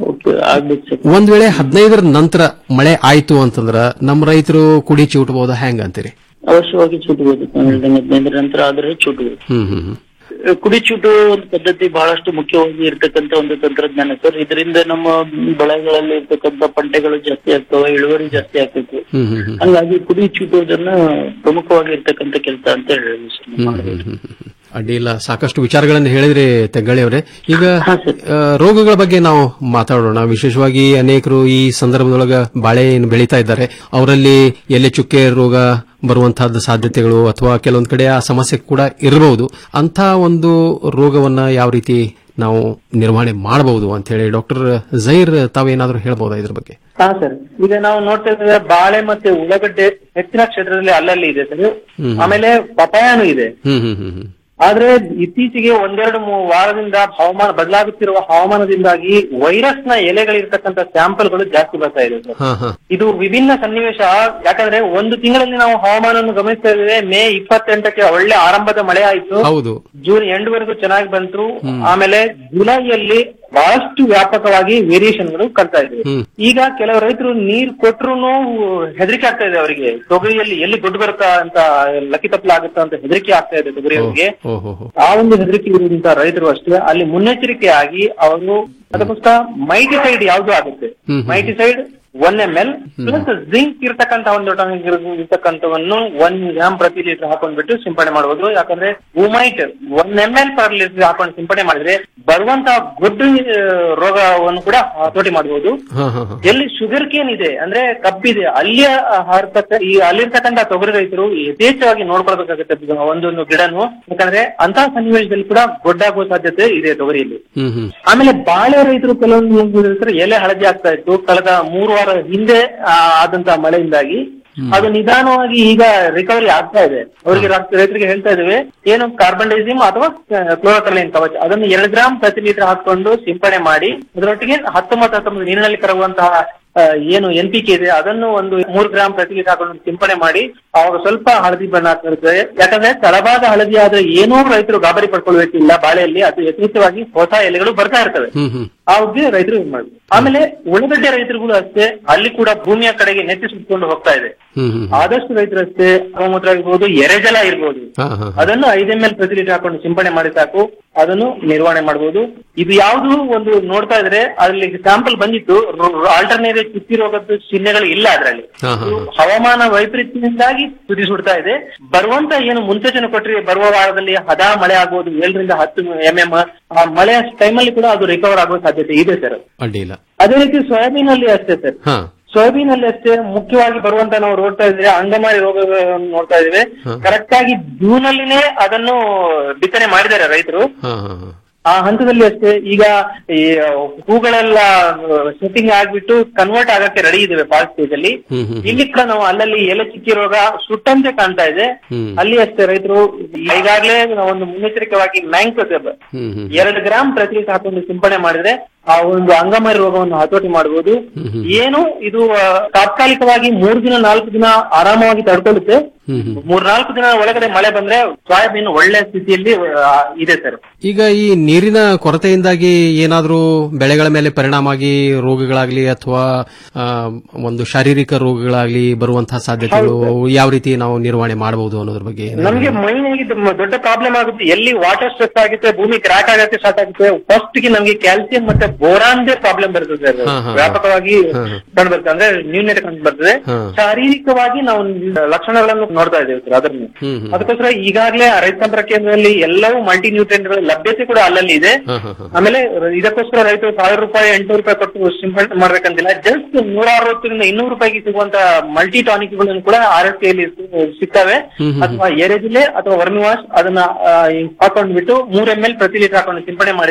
ಒಂದ್ ವೇಳೆ ಹದಿನೈದರ ನಂತರ ಮಳೆ ಆಯ್ತು ಅಂತಂದ್ರ ನಮ್ಮ ರೈತರು ಕುಡಿ ಚಿವುಟಬಹುದಾ ಹೆಂಗ ಅಂತೀರಿ ಅವಶ್ಯವಾಗಿ ಚೂಟಬಹುದು ನಾನು ಹೇಳ್ದಂಗೆ ಹದಿನೈದರ ನಂತರ ಆದ್ರೆ ಚೂಟಬಹುದು ಹ್ಮ್ ಹ್ಮ್ ಹ್ಮ್ ಕುಡಿ ಚೂಟು ಒಂದು ಪದ್ಧತಿ ಬಹಳಷ್ಟು ಮುಖ್ಯವಾಗಿ ಇರ್ತಕ್ಕಂತ ಒಂದು ತಂತ್ರಜ್ಞಾನ ಸರ್ ಇದರಿಂದ ನಮ್ಮ ಬೆಳೆಗಳಲ್ಲಿ ಇರ್ತಕ್ಕಂತ ಪಂಟೆಗಳು ಜಾಸ್ತಿ ಆಗ್ತವೆ ಇಳುವರಿ ಜಾಸ್ತಿ ಆಗ್ತೈತಿ ಹ್ಮ್ ಹ್ಮ್ ಹ್ಮ್ ಹಂಗಾಗಿ ಕುಡಿ ಚೂಟೋದನ್ನ ಪ್ರಮುಖವಾಗಿ ಇರ್ತಕ್ಕಂತ ಕೆಲಸ ಅಂತ ಹೇಳಿ ಸರ್ ಹ್ಮ್ ಹ್ಮ್ ಹ್ಮ್ ಹ್ಮ್. ಅಡ್ಡಿಲ್ಲ ಸಾಕಷ್ಟು ವಿಚಾರಗಳನ್ನು ಹೇಳಿದ್ರಿ ತೆಗ್ಗಳಿ ಅವರೇ ಈಗ ಆ, ರೋಗಗಳ ಬಗ್ಗೆ ನಾವು ಮಾತಾಡೋಣ ವಿಶೇಷವಾಗಿ ಅನೇಕರು ಈ ಸಂದರ್ಭದೊಳಗ ಬಾಳೆ ಏನು ಬೆಳೀತಾ ಇದ್ದಾರೆ ಅವರಲ್ಲಿ ಎಲೆ ಚುಕ್ಕೆ ರೋಗ ಬರುವಂತಹದ್ದು ಸಾಧ್ಯತೆಗಳು ಅಥವಾ ಕೆಲವೊಂದ್ ಕಡೆ ಆ ಸಮಸ್ಯೆ ಕೂಡ ಇರಬಹುದು ಅಂತ ಒಂದು ರೋಗವನ್ನ ಯಾವ ರೀತಿ ನಾವು ನಿರ್ವಹಣೆ ಮಾಡಬಹುದು ಅಂತ ಹೇಳಿ ಡಾಕ್ಟರ್ ಜೈರ್ ತಾವೇನಾದ್ರೂ ಹೇಳ್ಬಹುದಾ ಇದ್ರ ಬಗ್ಗೆ ಹಾ ಸರ್ ಈಗ ನಾವು ನೋಡ್ತಾ ಇದ್ದೇವೆ ಬಾಳೆ ಮತ್ತೆ ಉಳ್ಳಾಗಡ್ಡೆ ಹೆಚ್ಚಿನ ಕ್ಷೇತ್ರದಲ್ಲಿ ಅಲ್ಲಲ್ಲಿ ಇದೆ ಸರ್ ಹ್ಮ್. ಆಮೇಲೆ ಪಪಾಯನೂ ಇದೆ ಹ್ಮ್ ಹ್ಮ್ ಹ್ಮ್ ಹ್ಮ್ ಆದ್ರೆ ಇತ್ತೀಚೆಗೆ ಒಂದೆರಡು ಮೂರು ವಾರದಿಂದ ಹವಾಮಾನ ಬದಲಾಗುತ್ತಿರುವ ಹವಾಮಾನದಿಂದಾಗಿ ವೈರಸ್ ನ ಎಲೆಗಳಿರ್ತಕ್ಕಂಥ ಸ್ಯಾಂಪಲ್ಗಳು ಜಾಸ್ತಿ ಬರ್ತಾ ಇದೆ ಸರ್ ಹಾ ಹಾ ಇದು ವಿಭಿನ್ನ ಸನ್ನಿವೇಶ ಯಾಕಂದ್ರೆ ಒಂದು ತಿಂಗಳಲ್ಲಿ ನಾವು ಹವಾಮಾನವನ್ನು ಗಮನಿಸ್ತಾ ಇದ್ದೇವೆ ಮೇ ಇಪ್ಪತ್ತೆಂಟಕ್ಕೆ ಒಳ್ಳೆ ಆರಂಭದ ಮಳೆ ಆಯ್ತು ಹೌದು ಜೂನ್ ಎಂಡ್ವರೆಗೂ ಚೆನ್ನಾಗಿ ಬಂತು ಹ್ಮ್. ಆಮೇಲೆ ಜುಲೈಯಲ್ಲಿ ಬಹಳಷ್ಟು ವ್ಯಾಪಕವಾಗಿ ವೇರಿಯೇಷನ್ಗಳು ಕಾಣ್ತಾ ಇವೆ ಹ್ಮ್. ಈಗ ಕೆಲವು ರೈತರು ನೀರ್ ಕೊಟ್ರು ಹೆದರಿಕೆ ಆಗ್ತಾ ಇದೆ ಅವರಿಗೆ ತೊಗರಿಯಲ್ಲಿ ಎಲ್ಲಿ ದುಡ್ಡು ಬರುತ್ತಾ ಅಂತ ಲಕ್ಕಿ ತಪ್ಪಲ ಆಗುತ್ತಾ ಅಂತ ಹೆದರಿಕೆ ಆಗ್ತಾ ಇದೆ ತೊಗರಿ ಅವರಿಗೆ ಓಹೋ ಆ ಒಂದು ಹೆದರಿಕೆ ಇರುವಂತಹ ರೈತರು ಅಷ್ಟೇ ಅಲ್ಲಿ ಮುನ್ನೆಚ್ಚರಿಕೆಯಾಗಿ ಅವರು ಅದಕ್ಕೋಸ್ಕರ ಮೈಟಿಸೈಡ್ ಯಾವ್ದು ಆಗುತ್ತೆ hmm hmm. Miticide one M L plus zinc ಇರ್ತಕ್ಕಂತ ಒಂದು ಟಾನಿಕ್ ಇರ್ತಕ್ಕಂಥವನ್ನು ಒನ್ ಗ್ರಾಮ್ ಪ್ರತಿ ಲೀಟರ್ ಹಾಕೊಂಡ್ಬಿಟ್ಟು ಸಿಂಪಡಣೆ ಮಾಡಬಹುದು ಯಾಕಂದ್ರೆ ಉಮೈಟ್ one M L per litre ಹಾಕೊಂಡು ಸಿಂಪಡಣೆ ಮಾಡಿದ್ರೆ ಬರುವಂತಹ ಗೊಡ್ಡು ಆ, ರೋಗವನ್ನು ಕೂಡ ಹತೋಟಿ ಮಾಡಬಹುದು ಹಾ ಹಾ ಹಾ ಎಲ್ಲಿ ಶುಗರ್ ಕೇನ್ ಇದೆ ಅಂದ್ರೆ ಕಬ್ಬಿದೆ ಅಲ್ಲಿಯ ಹರತಕ್ಕ ಈ ಅಲ್ಲಿರ್ತಕ್ಕಂಥ ತೊಗರಿ ರೈತರು ಯಥೇಚ್ಛವಾಗಿ ನೋಡ್ಕೊಳ್ಬೇಕಾಗುತ್ತೆ ಇದು ಒಂದೊಂದು ಗಿಡನು ಯಾಕಂದ್ರೆ ಅಂತಹ ಸನ್ನಿವೇಶದಲ್ಲಿ ಕೂಡ ಗೊಡ್ಡಾಗುವ ಸಾಧ್ಯತೆ ಇದೆ ತೊಗರಿಯಲ್ಲಿ ಹ್ಮ್ ಹ್ಮ್ ಆಮೇಲೆ ಬಾಳೆ ರೈತರು ಕೆಲವೊಂದು ರೈತರು ಎಲೆ ಹಳದಿ ಆಗ್ತಾ ಇತ್ತು ಕಳೆದ ಮೂರು ವಾರ ಹಿಂದೆ ಆ, ಆದಂತಹ ಮಳೆಯಿಂದಾಗಿ ಅದು ನಿಧಾನವಾಗಿ ಈಗ ರಿಕವರಿ ಆಗ್ತಾ ಇದೆ ಅವರಿಗೆ ರೈತರಿಗೆ ಹೇಳ್ತಾ ಇದ್ದೇವೆ ಏನು ಕಾರ್ಬನ್ ಡೈಸಿಮ್ ಅಥವಾ ಕ್ಲೋರೋಕಲೈನ್ ಕವಚ ಅದನ್ನು ಎರಡು ಗ್ರಾಮ್ ಪ್ರತಿ ಲೀಟರ್ ಹಾಕೊಂಡು ಸಿಂಪಡಣೆ ಮಾಡಿ ಅದರೊಟ್ಟಿಗೆ ಹತ್ತೊಂಬತ್ತು ಹತ್ತೊಂಬತ್ತು ನೀರಿನಲ್ಲಿ ಕರಗುವಂತಹ ಆ, ಏನು ಎನ್ ಪಿ ಕೆ ಇದೆ ಅದನ್ನು ಒಂದು ಮೂರು ಗ್ರಾಮ್ ಪ್ರತಿ ಲೀಟರ್ ಹಾಕೊಂಡು ಸಿಂಪಡಣೆ ಮಾಡಿ ಅವಾಗ ಸ್ವಲ್ಪ ಹಳದಿ ಬಣ್ಣ ಆಗ್ತಿರ್ತದೆ ಯಾಕಂದ್ರೆ ತಳಭಾಗ ಹಳದಿ ಆದ್ರೆ ಏನೂ ರೈತರು ಗಾಬರಿ ಪಡ್ಕೊಳ್ಬೇಕಿಲ್ಲ ಬಾಳೆಯಲ್ಲಿ ಅದು ಯಥೇಚ್ಛವಾಗಿ ಹೊಸ ಎಲೆಗಳು ಬರ್ತಾ ಇರ್ತವೆ ಹ್ಮ್ ಹ್ಮ್ ಆ ಬಗ್ಗೆ ರೈತರು ಇದ್ ಮಾಡ್ಬೇಕು ಆಮೇಲೆ ಉಳ್ಳಗಡ್ಡೆ ರೈತರುಗಳು ಅಷ್ಟೇ ಅಲ್ಲಿ ಕೂಡ ಭೂಮಿಯ ಕಡೆಗೆ ನೆತ್ತಿ ಸುತ್ಕೊಂಡು ಹೋಗ್ತಾ ಇದೆ ಹ್ಮ್ ಹ್ಮ್ ಆದಷ್ಟು ರೈತರು ಅಷ್ಟೇ ಗೋಮೂತ್ರ ಇರ್ಬೋದು ಎರೆಜಲ ಇರ್ಬೋದು ಹಾ ಹಾ ಅದನ್ನು ಐದ್ ಎಂ ಎಲ್ ಪ್ರತಿ ಲೀಟರ್ ಹಾಕೊಂಡು ಸಿಂಪಡಣೆ ಮಾಡಿ ಸಾಕು ಅದನ್ನು ನಿರ್ವಹಣೆ ಮಾಡಬಹುದು ಇದು ಯಾವುದು ಒಂದು ನೋಡ್ತಾ ಇದ್ರೆ ಅಲ್ಲಿ ಸ್ಯಾಂಪಲ್ ಬಂದಿತ್ತು ಆಲ್ಟರ್ನೇಟಿವ್ ಚುಕ್ಕಿ ರೋಗದ ಚಿಹ್ನೆಗಳು ಇಲ್ಲ ಅದರಲ್ಲಿ ಹಾ ಹಾ ಹಾ. ಹವಾಮಾನ ವೈಪರೀತ್ಯದಿಂದಾಗಿ ತುದಿ ಸುಡ್ತಾ ಇದೆ ಬರುವಂತ ಏನು ಮುನ್ಸೂಚನೆ ಕೊಟ್ಟರೆ ಬರುವ ವಾರದಲ್ಲಿ ಹದಾ ಮಳೆ ಆಗ್ಬೋದು ಏಳರಿಂದ ಹತ್ತು ಎಂ ಎಂ ಆ ಮಳೆ ಟೈಮಲ್ಲಿ ಕೂಡ ಅದು ರಿಕವರ್ ಆಗುವ ಸಾಧ್ಯತೆ ಇದೆ ಸರ್ ಅಡ್ಡಿಲ್ಲ ಅದೇ ರೀತಿ ಸೋಯಾಬೀನ್ ಅಲ್ಲಿ ಅಷ್ಟೇ ಸರ್ ಹಾ ಸೋಯಾಬೀನ್ ಅಲ್ಲಿ ಅಷ್ಟೇ ಮುಖ್ಯವಾಗಿ ಬರುವಂತ ನಾವು ನೋಡ್ತಾ ಇದ್ರೆ ಅಂಗಮಾರಿ ರೋಗಗಳನ್ನು ನೋಡ್ತಾ ಇದ್ದೇವೆ ಹಾ. ಕರೆಕ್ಟ್ ಆಗಿ ಜೂನ್ ಅಲ್ಲಿನೇ ಅದನ್ನು ಬಿತ್ತನೆ ಮಾಡಿದ್ದಾರೆ ರೈತರು ಹಾ ಹಾ ಹಾ ಆ ಹಂತದಲ್ಲಿ ಅಷ್ಟೇ ಈಗ ಈ ಹೂಗಳೆಲ್ಲ ಸೆಟ್ಟಿಂಗ್ ಆಗ್ಬಿಟ್ಟು ಕನ್ವರ್ಟ್ ಆಗಕ್ಕೆ ರೆಡಿ ಇದ್ದೇವೆ ಫಾಸ್ಟ್ ಸ್ಟೇಜ್ ಅಲ್ಲಿ ಹ್ಮ್ ಹ್ಮ್ ಇಲ್ಲಿ ಕೂಡ ನಾವು ಅಲ್ಲಲ್ಲಿ ಎಲೆ ಚಿಕ್ಕಿ ರೋಗ ಸುಟ್ಟಂತೆ ಕಾಣ್ತಾ ಇದೆ ಹ್ಮ್. ಅಲ್ಲಿ ಅಷ್ಟೇ ರೈತರು ಈಗಾಗಲೇ ಒಂದು ಮುನ್ನೆಚ್ಚರಿಕೆವಾಗಿ ಮ್ಯಾಂಕೋಸೆಬ್ ಹ್ಮ್ ಹ್ಮ್ ಎರಡು ಗ್ರಾಮ್ ಪ್ರತಿ ಲೀಟರ್ ಹಾಕೊಂಡು ಸಿಂಪಡಣೆ ಮಾಡಿದ್ರೆ ಆ ಒಂದು ಅಂಗಮಾರಿ ರೋಗವನ್ನು ಹತೋಟಿ ಮಾಡಬಹುದು ಹ್ಮ್ ಹ್ಮ್. ಏನು ಇದು ಆ, ತಾತ್ಕಾಲಿಕವಾಗಿ ಮೂರು ದಿನ ನಾಲ್ಕು ದಿನ ಆರಾಮವಾಗಿ ತಡ್ಕೊಳ್ಳುತ್ತೆ ಹ್ಮ್ ಹ್ಮ್ ಮೂರ್ ನಾಲ್ಕು ದಿನ ಒಳಗಡೆ ಮಳೆ ಬಂದ್ರೆ ಸೋಯಾಬೀನ್ ಒಳ್ಳೆ ಸ್ಥಿತಿಯಲ್ಲಿ ಆ, ಇದೆ ಸರ್ ಈಗ ಈ ನೀರಿನ ಕೊರತೆಯಿಂದಾಗಿ ಏನಾದ್ರೂ ಬೆಳೆಗಳ ಮೇಲೆ ಪರಿಣಾಮ ಆಗಿ ರೋಗಗಳಾಗ್ಲಿ ಅಥವಾ ಆ, ಒಂದು ಶಾರೀರಿಕ ರೋಗಗಳಾಗ್ಲಿ ಬರುವಂತಹ ಸಾಧ್ಯತೆಗಳು ಯಾವ ರೀತಿ ನಾವು ನಿರ್ವಹಣೆ ಮಾಡಬಹುದು ಅನ್ನೋದ್ರ ಬಗ್ಗೆ ಏನಾದ್ರು- ನಮ್ಗೆ ಮೈನ್ ಆಗಿ ದ- ದೊಡ್ಡ ಪ್ರಾಬ್ಲಮ್ ಆಗುತ್ತೆ ಎಲ್ಲಿ ವಾಟರ್ ಸ್ಟ್ರೆಸ್ ಆಗುತ್ತೆ ಭೂಮಿ ಕ್ರಾಕ್ ಆಗಕ್ಕೆ ಸ್ಟಾರ್ಟ್ ಆಗುತ್ತೆ ಫಸ್ಟ್ ಗೆ ನಮ್ಗೆ ಕ್ಯಾಲ್ಸಿಯಂ ಮತ್ತೆ ಬೋರಾನ್ದೇ ಪ್ರಾಬ್ಲಮ್ ಬರ್ತದೆ ಅದು. ಹಾ, ಹಾ, ಹಾ. ವ್ಯಾಪಕವಾಗಿ ಹಾ, ಹಾ. ಕಂಡು ಬರ್ತದೆ ಅಂದ್ರೆ ನ್ಯೂನ್ಯತೆ ಕಂಡು ಬರ್ತದೆ ಹಾ. ಶಾರೀರಿಕವಾಗಿ ನಾವು ಲಕ್ಷಣಗಳನ್ನು ನೋಡ್ತಾ ಇದ್ದೇವೆ ಸರ್ ಅದನ್ನು ಹ್ಮ್ ಹ್ಮ್ ಅದಕ್ಕೋಸ್ಕರ ಈಗಾಗಲೇ ರೈತ ಸಂಪರ್ಕ ಕೇಂದ್ರದಲ್ಲಿ ಎಲ್ಲವೂ ಮಲ್ಟಿ ನ್ಯೂಟ್ರಿಯೆಂಟ್ಗಳ ಲಭ್ಯತೆ ಕೂಡ ಅಲ್ಲಲ್ಲಿ ಇದೆ ಹಾ, ಹಾ, ಹಾ. ಆಮೇಲೆ ಇದಕ್ಕೋಸ್ಕರ ರೈತರು ಸಾವಿರ ರೂಪಾಯಿ ಎಂಟುನೂರು ರೂಪಾಯಿ ಕೊಟ್ಟು ಸಿಂಪಡಣೆ ಮಾಡ್ಬೇಕಂತಿಲ್ಲ ಜಸ್ಟ್ ನೂರ ಅರವತ್ತರಿಂದ ಇನ್ನೂರು ರೂಪಾಯಿಗೆ ಸಿಗುವಂತ ಮಲ್ಟಿ ಟಾನಿಕ್ಗಳನ್ನು ಕೂಡ ಆರ್ ಎಸ್ ಯಲ್ಲಿ ಸಿಗ್ತವೆ ಹ್ಮ್, ಹ್ಮ್, ಅಥವಾ ಎರೆಜಿಲೆ ಅಥವಾ ವರ್ಮಿವಾಶ್ ಅದನ್ನ ಆ, ಹಾಕೊಂಡ್ಬಿಟ್ಟು ಮೂರ್ ಎಂ ಎಲ್ ಪ್ರತಿ ಲೀಟರ್ ಹಾಕೊಂಡು ಸಿಂಪಡಣೆ ಮಾಡಿದ್ರೆ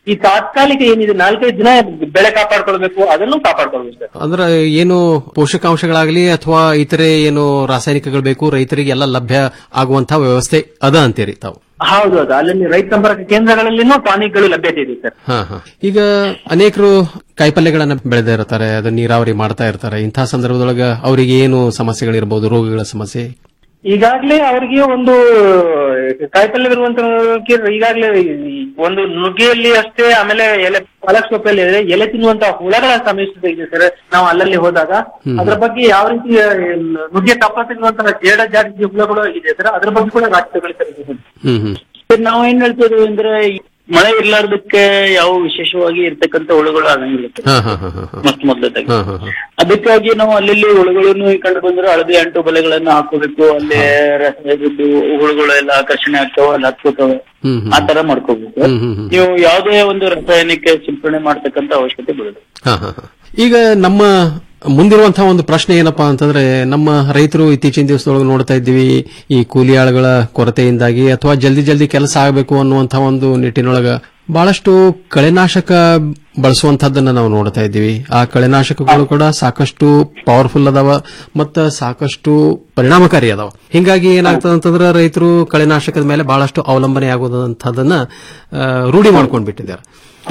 ಈ ತಾತ್ಕಾಲಿಕ ಏನಿದೆ ನಾಲ್ಕೈದು ದಿನ ಬೆಳೆ ಕಾಪಾಡ್ಕೊಳ್ಬೇಕು ಅದನ್ನು ಕಾಪಾಡ್ಕೊಳ್ಬೇಕು ಸರ್ ಅಂದ್ರೆ ಏನು ಪೋಷಕಾಂಶಗಳಾಗಲಿ ಅಥವಾ ಇತರೆ ಏನು ರಾಸಾಯನಿಕಗಳು ಬೇಕು ರೈತರಿಗೆ ಎಲ್ಲ ಲಭ್ಯ ಆಗುವಂತಹ ವ್ಯವಸ್ಥೆ ಅದ ಅಂತೀರಿ ತಾವು ಹೌದು ಹೌದು ಅಲ್ಲಿ ರೈತ ಸಂಪರ್ಕ ಕೇಂದ್ರಗಳಲ್ಲಿನೂ ಟಾನಿಕ್ಗಳು ಲಭ್ಯತೆ ಇದೆ ಸರ್ ಹಾ ಹಾ ಈಗ ಅನೇಕರು ಕಾಯಿಪಲ್ಯಗಳನ್ನ ಬೆಳೆದೇ ಇರ್ತಾರೆ ಅದನ್ನ ನೀರಾವರಿ ಮಾಡ್ತಾ ಇರ್ತಾರೆ ಇಂತಹ ಸಂದರ್ಭದೊಳಗ ಅವರಿಗೆ ಏನು ಸಮಸ್ಯೆಗಳಿರ್ಬೋದು ರೋಗಗಳ ಸಮಸ್ಯೆ ಈಗಾಗಲೇ ಅವರಿಗೆ ಒಂದು ಕಾಯಿಪಲ್ಯ ಬರುವಂತ ಈಗಾಗಲೇ ಒಂದು ನುಗ್ಗೆಯಲ್ಲಿ ಅಷ್ಟೇ ಆಮೇಲೆ ಎಲೆ ಪಾಲಕ್ ಸೊಪ್ಪಲ್ಲಿ ಎಲೆ ತಿನ್ನುವಂತ ಹುಳಗಳ ಸಮಸ್ಯೆ ಇದೆ ಸರ್ ನಾವು ಅಲ್ಲಲ್ಲಿ ಹೋದಾಗ ಹ್ಮ್. ಅದ್ರ ಬಗ್ಗೆ ಯಾವ ರೀತಿ ಆ, ನುಗ್ಗೆ ತಪ್ಪ ತಿನ್ನುವಂತ ಜೇಡ ಜಾತಿ ಹುಳಗಳು ಇದೆ ಸರ್ ಅದ್ರ ಬಗ್ಗೆ ಕೂಡ ನಾಟಕಗಳು ಸರ್ ಇದೆ. ಹ್ಮ್ ಹ್ಮ್ ಸರ್ ನಾವು ಏನ್ ಹೇಳ್ತಿದ್ವಿ ಅಂದ್ರೆ ಈ ಮಳೆ ಇರ್ಲಾರ್ದಕ್ಕೆ ಯಾವ ವಿಶೇಷವಾಗಿ ಇರ್ತಕ್ಕಂಥ ಹುಳುಗಳು ಆಗಂಗಿಲ್ಲ ಸರ್ ಹಾ ಹಾ ಹಾ ಹಾ ಹಾ ಮೊಟ್ಟ ಮೊದಲದಾಗಿ ಹಾ ಹಾ ಹಾ ಅದಕ್ಕಾಗಿ ನಾವು ಅಲ್ಲಿ ಹುಳುಗಳನ್ನು ಕಂಡು ಬಂದ್ರೆ ಹಳದಿ ಅಂಟು ಬಲೆಗಳನ್ನ ಹಾಕೋಬೇಕು ಅಲ್ಲಿ ರಸ ಇದ್ದು ಹುಳುಗಳು ಎಲ್ಲ ಆಕರ್ಷಣೆ ಆಗ್ತಾವ ಅಲ್ಲಿ ಹತ್ಕೋತಾವೆ ಹ್ಮ್ ಆ ತರ ಮಾಡ್ಕೋಬೇಕು ಹ್ಮ್ ಹ್ಮ್ ಹ್ಮ್ ನೀವು ಯಾವುದೇ ಒಂದು ರಾಸಾಯನಿಕ ಸಿಂಪಡಣೆ ಮಾಡ್ತಕ್ಕಂಥ ಅವಶ್ಯಕತೆ ಬೀಳುದು ಹಾ ಹಾ ಹಾ. ಈಗ ನಮ್ಮ ಮುಂದಿರುವಂತಹ ಒಂದು ಪ್ರಶ್ನೆ ಏನಪ್ಪಾ ಅಂತಂದ್ರೆ ನಮ್ಮ ರೈತರು ಇತ್ತೀಚಿನ ದಿವಸದೊಳಗೆ ನೋಡ್ತಾ ಇದ್ದೀವಿ ಈ ಕೂಲಿ ಆಳುಗಳ ಕೊರತೆಯಿಂದಾಗಿ ಅಥವಾ ಜಲ್ದಿ ಜಲ್ದಿ ಕೆಲಸ ಆಗಬೇಕು ಅನ್ನುವಂತಹ ಒಂದು ನಿಟ್ಟಿನೊಳಗ ಬಹಳಷ್ಟು ಕಳೆನಾಶಕ ಬಳಸುವಂತಹದ್ದನ್ನ ನಾವು ನೋಡ್ತಾ ಇದ್ದೀವಿ ಆ ಕಳೆನಾಶಕಗಳು ಕೂಡ ಸಾಕಷ್ಟು ಪವರ್ಫುಲ್ ಅದಾವ ಮತ್ತ ಸಾಕಷ್ಟು ಪರಿಣಾಮಕಾರಿ ಅದಾವ ಹಿಂಗಾಗಿ ಏನಾಗ್ತದೆ ಅಂತಂದ್ರೆ ರೈತರು ಕಳೆನಾಶಕದ ಮೇಲೆ ಬಹಳಷ್ಟು ಅವಲಂಬನೆ ಆಗುವಂತಹದನ್ನ ಆ, ರೂಢಿ ಮಾಡ್ಕೊಂಡ್ ಬಿಟ್ಟಿದ್ದಾರೆ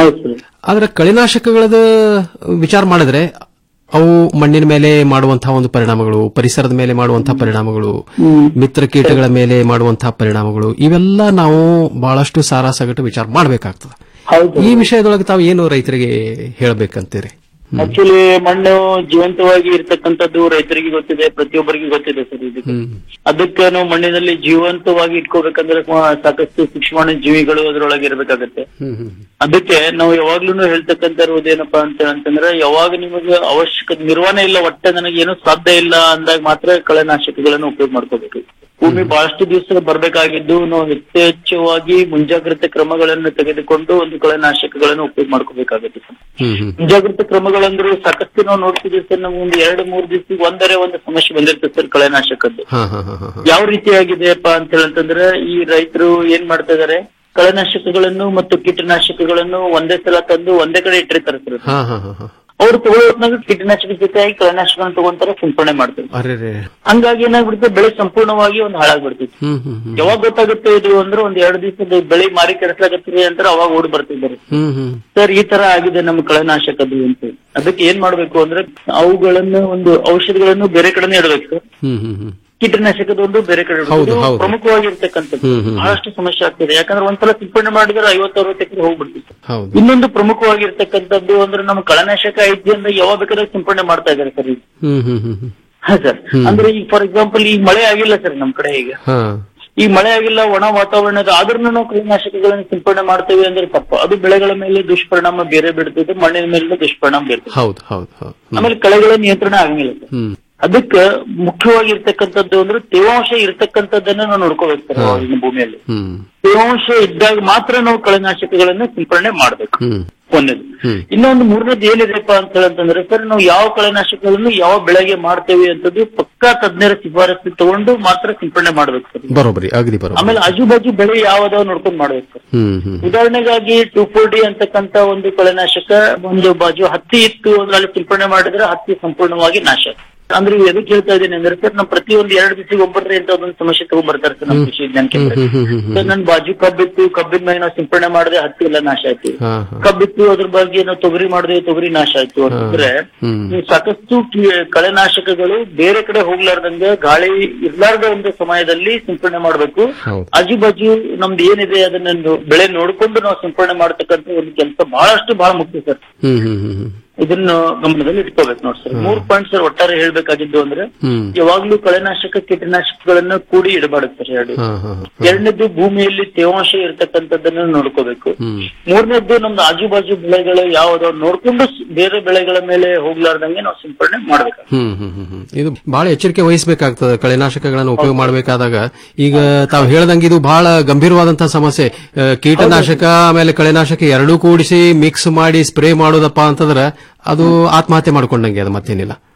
ಆದ್ರೆ ಕಳೆನಾಶಕಗಳದ ವಿಚಾರ ಮಾಡಿದ್ರೆ ಅವು ಮಣ್ಣಿನ ಮೇಲೆ ಮಾಡುವಂತಹ ಒಂದು ಪರಿಣಾಮಗಳು ಪರಿಸರದ ಮೇಲೆ ಮಾಡುವಂತಹ ಪರಿಣಾಮಗಳು ಮಿತ್ರ ಕೀಟಗಳ ಮೇಲೆ ಮಾಡುವಂತಹ ಪರಿಣಾಮಗಳು ಇವೆಲ್ಲ ನಾವು ಬಹಳಷ್ಟು ಸಾರಾಸಗಟು ವಿಚಾರ ಮಾಡಬೇಕಾಗ್ತದೆ ಈ ವಿಷಯದೊಳಗೆ ತಾವು ಏನು ರೈತರಿಗೆ ಹೇಳಬೇಕಂತೀರಿ ಆಕ್ಚುಲಿ ಮಣ್ಣು ಜೀವಂತವಾಗಿ ಇರ್ತಕ್ಕಂಥದ್ದು ರೈತರಿಗೆ ಗೊತ್ತಿದೆ ಪ್ರತಿಯೊಬ್ಬರಿಗೆ ಗೊತ್ತಿದೆ ಸರ್ ಇದಕ್ಕೆ ಅದಕ್ಕೆ ನಾವು ಮಣ್ಣಿನಲ್ಲಿ ಜೀವಂತವಾಗಿ ಇಟ್ಕೋಬೇಕಂದ್ರೆ ಮ- ಸಾಕಷ್ಟು ಸೂಕ್ಷ್ಮಾಣು ಜೀವಿಗಳು ಅದರೊಳಗೆ ಇರಬೇಕಾಗತ್ತೆ ಅದಕ್ಕೆ ನಾವು ಯಾವಾಗ್ಲೂ ಹೇಳ್ತಕ್ಕಂತ ಇರುವುದೇನಪ್ಪಾ ಅಂತ ಅಂತಂದ್ರೆ ಯಾವಾಗ ನಿಮಗೆ ಅವಶ್ಯಕ ನಿರ್ವಹಣೆ ಇಲ್ಲ ಒಟ್ಟೆ ನನಗೆ ಏನು ಸಾಧ್ಯ ಇಲ್ಲ ಅಂದಾಗ ಮಾತ್ರ ಕಳೆನಾಶಕಗಳನ್ನು ಉಪಯೋಗ ಮಾಡ್ಕೋಬೇಕು ಭೂಮಿ ಬಹಳಷ್ಟು ದಿವಸ ಬರ್ಬೇಕಾಗಿದ್ದು ನಾವು ಯಥೇಚ್ಛವಾಗಿ ಮುಂಜಾಗ್ರತೆ ಕ್ರಮಗಳನ್ನು ತೆಗೆದುಕೊಂಡು ಒಂದು ಕಳೆನಾಶಕಗಳನ್ನು ಉಪಯೋಗ ಮಾಡ್ಕೋಬೇಕಾಗುತ್ತೆ ಸರ್ ಮುಂಜಾಗ್ರತೆ ಕ್ರಮಗಳಂದ್ರು ಸಾಕಷ್ಟು ನಾವು ನೋಡ್ತಿದ್ದೀವಿ ಸರ್ ನಮ್ಗೆ ಒಂದು ಎರಡು ಮೂರು ದಿವಸ ಒಂದರೆ ಒಂದು ಸಮಸ್ಯೆ ಬಂದಿರ್ತದೆ ಸರ್ ಕಳೆನಾಶಕದ್ದು ಹಾ ಹಾ ಹಾ ಹಾ ಯಾವ ರೀತಿಯಾಗಿದೆಯಪ್ಪ ಅಂತ ಹೇಳಂತಂದ್ರೆ ಈ ರೈತರು ಏನ್ ಮಾಡ್ತಾ ಇದಾರೆ ಕಳೆನಾಶಕಗಳನ್ನು ಮತ್ತು ಕೀಟನಾಶಕಗಳನ್ನು ಒಂದೇ ಸಲ ತಂದು ಒಂದೇ ಕಡೆ ಇಟ್ಟಿರ್ತಾರೆ ಸರ್ ಹಾ ಹಾ ಹಾ ಹಾ ಅವ್ರು ತಗೊಳ್ಳೋದ್ನಾಗ ಕೀಟನಾಶಕ ಜೊತೆಯಾಗಿ ಕಳೆನಾಶಕಗಳನ್ನು ತಗೊಂತಾರೆ ಸಿಂಪಡಣೆ ಮಾಡ್ತಾರೆ ಅರೆ ರೇ ಹಂಗಾಗಿ ಏನಾಗ್ಬಿಡುತ್ತೆ ಬೆಳೆ ಸಂಪೂರ್ಣವಾಗಿ ಒಂದು ಹಾಳಾಗ್ಬಿಡ್ತೈತಿ ಹ್ಮ್ ಹ್ಮ್ ಹ್ಮ್ ಯಾವಾಗ ಗೊತ್ತಾಗುತ್ತೆ ಇದು ಅಂದ್ರೆ ಒಂದ್ ಎರಡು ದಿವಸದ ಬೆಳೆ ಮಾರಿ ಕೆಡಿಸ್ಲಾಗತ್ತಿದೆ ಅಂತ ಅವಾಗ ಓಡಿ ಬರ್ತಿದ್ದಾರೆ ಹ್ಮ್ ಹ್ಮ್ ಸರ್ ಈ ತರ ಆಗಿದೆ ನಮ್ಮ ಕಳೆನಾಶಕದ್ದು ಅಂತ ಅದಕ್ಕೆ ಏನ್ ಮಾಡ್ಬೇಕು ಅಂದ್ರೆ ಅವುಗಳನ್ನು ಒಂದು ಔಷಧಿಗಳನ್ನು ಬೇರೆ ಕಡೆನೇ ಇಡಬೇಕು ಸರ್ ಹ್ಮ್ ಹ್ಮ್ ಹ್ಮ್ ಕೀಟನಾಶಕದ ಒಂದು ಬೇರೆ ಕಡೆ ಇಡ್ಬೇಕು. ಹೌದು, ಇದು ಹೌದು. ಪ್ರಮುಖವಾಗಿರ್ತಕ್ಕಂಥದ್ದು ಹ್ಮ್, ಹ್ಮ್. ಬಹಳಷ್ಟು ಸಮಸ್ಯೆ ಆಗ್ತಿದೆ ಯಾಕಂದ್ರೆ ಒಂದ್ಸಲ ಸಿಂಪಡಣೆ ಮಾಡಿದ್ರೆ ಐವತ್ತು ಅರವತ್ತು ಎಕರೆ ಹೋಗ್ಬಿಡ್ತಿತ್ತು ಹೌದು ಇನ್ನೊಂದು ಪ್ರಮುಖವಾಗಿರ್ತಕ್ಕಂಥದ್ದು ಅಂದ್ರೆ ನಮ್ಮ ಕಳೆನಾಶಕ ಐತಿ ಅಂದ್ರೆ ಯಾವಾಗ ಬೇಕಾದ್ರೆ ಸಿಂಪಡಣೆ ಮಾಡ್ತಾ ಇದಾರೆ ಸರ್ ಈಗ ಹ್ಮ್ ಹ್ಮ್ ಹ್ಮ್ ಹ್ಮ್ ಹಾ ಸರ್ ಹ್ಮ್. ಅಂದ್ರೆ ಈಗ ಫಾರ್ ಎಕ್ಸಾಂಪಲ್ ಈಗ ಮಳೆ ಆಗಿಲ್ಲ ಸರ್ ನಮ್ ಕಡೆ ಈಗ ಹಾ ಈ ಮಳೆ ಆಗಿಲ್ಲ ಒಣ ವಾತಾವರಣದ ಆದ್ರೂ ನಾವು ಕೀಟನಾಶಕಗಳನ್ನು ಸಿಂಪಡಣೆ ಮಾಡ್ತೇವೆ ಅಂದ್ರೆ ತಪ್ಪು ಅದು ಬೆಳೆಗಳ ಮೇಲೆ ದುಷ್ಪರಿಣಾಮ ಬೇರೆ ಬೀಳ್ತದೆ ಮಣ್ಣಿನ ಮೇಲೆ ದುಷ್ಪರಿಣಾಮ ಬೀರ್ತದೆ ಹೌದು ಹೌದು ಹೌದು ಆಮೇಲೆ ಕಳೆಗಳ ನಿಯಂತ್ರಣ ಆಗಂಗಿಲ್ಲ ಸರ್ ಹ್ಮ್ ಅದಕ್ಕೆ ಮುಖ್ಯವಾಗಿರ್ತಕ್ಕಂಥದ್ದು ಅಂದ್ರೆ ತೇವಾಂಶ ಇರ್ತಕ್ಕಂಥದ್ದನ್ನ ನಾವು ನೋಡ್ಕೋಬೇಕು ಸರ್ ಆವಾಗಿನ ಭೂಮಿಯಲ್ಲಿ ಹ್ಮ್ ತೇವಾಂಶ ಇದ್ದಾಗ ಮಾತ್ರ ನಾವು ಕಳೆನಾಶಕಗಳನ್ನು ಸಿಂಪಡಣೆ ಮಾಡ್ಬೇಕು ಹ್ಮ್ ಒಂದೇದು ಹ್ಮ್ ಇನ್ನೊಂದು ಮೂರನೇದು ಏನಿದೆಪ್ಪ ಅಂತ ಹೇಳಂತಂದ್ರೆ ಸರ್ ನಾವು ಯಾವ ಕಳೆನಾಶಕಗಳನ್ನು ಯಾವ ಬೆಳೆಗೆ ಮಾಡ್ತೇವೆ ಅಂತದ್ದು ಪಕ್ಕಾ ತಜ್ಞರ ಶಿಫಾರಸು ತಗೊಂಡು ಮಾತ್ರ ಸಿಂಪಡಣೆ ಮಾಡ್ಬೇಕು ಸರ್ ಬರೋಬರಿ ಅಗದಿ ಬರೋಬರಿ ಆಮೇಲೆ ಆಜು ಬಾಜು ಬೆಳೆ ಯಾವ್ದಾವ್ ನೋಡ್ಕೊಂಡು ಮಾಡ್ಬೇಕು ಸರ್ ಹ್ಮ್ ಹ್ಮ್ ಉದಾಹರಣೆಗಾಗಿ ಟೂ ಫೋರ್ ಡಿ ಅಂತಕ್ಕಂತ ಒಂದು ಕಳೆನಾಶಕ ಒಂದು ಬಾಜು ಹತ್ತಿ ಇತ್ತು ಅಂದ್ರೆ ಅಲ್ಲಿ ಸಿಂಪಡಣೆ ಮಾಡಿದ್ರೆ ಹತ್ತಿ ಸಂಪೂರ್ಣವಾಗಿ ನಾಶ ಆಗುತ್ತೆ. ಅಂದ್ರೆ ಇವು ಎದಕ್ಕೆ ಹೇಳ್ತಾ ಇದ್ದೀನಿ ಅಂದ್ರೆ ಸರ್ ನಾವು ಪ್ರತಿ ಒಂದು ಎರಡು ದಿವಸ ಒಬ್ಬರೇ ಅಂತ ಒಂದು ಸಮಸ್ಯೆ ತಗೊಂಡ್ ಬರ್ತಾರೆ ಸರ್ ನಮ್ಮ ಕೃಷಿ ವಿಜ್ಞಾನ ಕೇಂದ್ರ ಹ್ಮ್ ಹ್ಮ್ ಹ್ಮ್ ಹ್ಮ್ ಸರ್ ನನ್ ಬಾಜು ಕಬ್ಬಿತ್ತು ಕಬ್ಬಿನ ಮೇಲೆ ನಾವು ಸಿಂಪಡಣೆ ಮಾಡಿದ್ರೆ ಹತ್ತಿ ಎಲ್ಲ ನಾಶ ಆಯ್ತು ಹಾ ಹಾ ಕಬ್ಬಿತ್ತು ಅದ್ರ ಬಗ್ಗೆ ನಾವು ತೊಗರಿ ಮಾಡಿದ್ರೆ ತೊಗರಿ ನಾಶ ಆಯ್ತು ಅಂತಂದ್ರೆ ಹ್ಮ್ ಈ ಸಾಕಷ್ಟು ಕಿ- ಕಳೆನಾಶಕಗಳು ಬೇರೆ ಕಡೆ ಹೋಗ್ಲಾರ್ದಂಗ ಗಾಳಿ ಇರ್ಲಾರ್ದ ಒಂದು ಸಮಯದಲ್ಲಿ ಸಿಂಪಡಣೆ ಮಾಡ್ಬೇಕು ಹೌದು ಆಜು ಬಾಜು ನಮ್ದು ಏನಿದೆ ಅದನ್ನ ನೋ- ಬೆಳೆ ನೋಡ್ಕೊಂಡು ನಾವು ಸಿಂಪಡಣೆ ಮಾಡ್ತಕ್ಕಂಥ ಒಂದು ಕೆಲಸ ಬಹಳಷ್ಟು ಬಹಳ ಮುಖ್ಯ ಸರ್ ಹ್ಮ್ ಹ್ಮ್ ಹ್ಮ್ ಹ್ಮ್ ಇದನ್ನು ಗಮನದಲ್ಲಿ ಇಟ್ಕೋಬೇಕು ನೋಡಿ ಸರ್ ಮೂರ್ ಪಾಯಿಂಟ್ ಸರ್ ಒಟ್ಟಾರೆ ಹೇಳ್ಬೇಕಾಗಿದ್ದು ಅಂದ್ರೆ ಹ್ಮ್ ಯಾವಾಗ್ಲೂ ಕಳೆನಾಶಕ ಕೀಟನಾಶಕಗಳನ್ನ ಕೂಡಿ ಇಡಬಾರ್ದು ಸರ್ ಎರಡು ಹಾ ಹಾ ಹಾ. ಎರಡನೇದು ಭೂಮಿಯಲ್ಲಿ ತೇವಾಂಶ ಇರ್ತಕ್ಕಂಥದ್ದನ್ನ ನೋಡ್ಕೋಬೇಕು ಹ್ಮ್ ಮೂರನೇದ್ದು ನಮ್ದು ಆಜು ಬಾಜು ಬೆಳೆಗಳು ಯಾವ್ದಾವ್ ನೋಡ್ಕೊಂಡು ಸ್- ಬೇರೆ ಬೆಳೆಗಳ ಮೇಲೆ ಹೋಗ್ಲಾರ್ದಂಗೆ ನಾವು ಸಿಂಪಡಣೆ ಮಾಡ್ಬೇಕು ಹ್ಮ್ ಹ್ಮ್ ಹ್ಮ್ ಹ್ಮ್. ಇದು ಬಹಳ ಎಚ್ಚರಿಕೆ ವಹಿಸಬೇಕಾಗ್ತದೆ ಕಳೆನಾಶಕಗಳನ್ನು ಉಪಯೋಗ ಮಾಡಬೇಕಾದಾಗ ಈಗ ತಾವು ಹೇಳ್ದಂಗೆ ಇದು ಬಹಳ ಗಂಭೀರವಾದಂತಹ ಸಮಸ್ಯೆ ಆ, ಕೀಟನಾಶಕ ಆಮೇಲೆ ಕಳೆನಾಶಕ ಎರಡೂ ಕೂಡಿಸಿ ಮಿಕ್ಸ್ ಮಾಡಿ ಸ್ಪ್ರೇ ಮಾಡೋದಪ್ಪ ಅಂತಂದ್ರೆ ಅದು ಆತ್ಮಹತ್ಯೆ ಮಾಡ್ಕೊಂಡಂಗೆ ಅದು ಮತ್ತೇನಿಲ್ಲ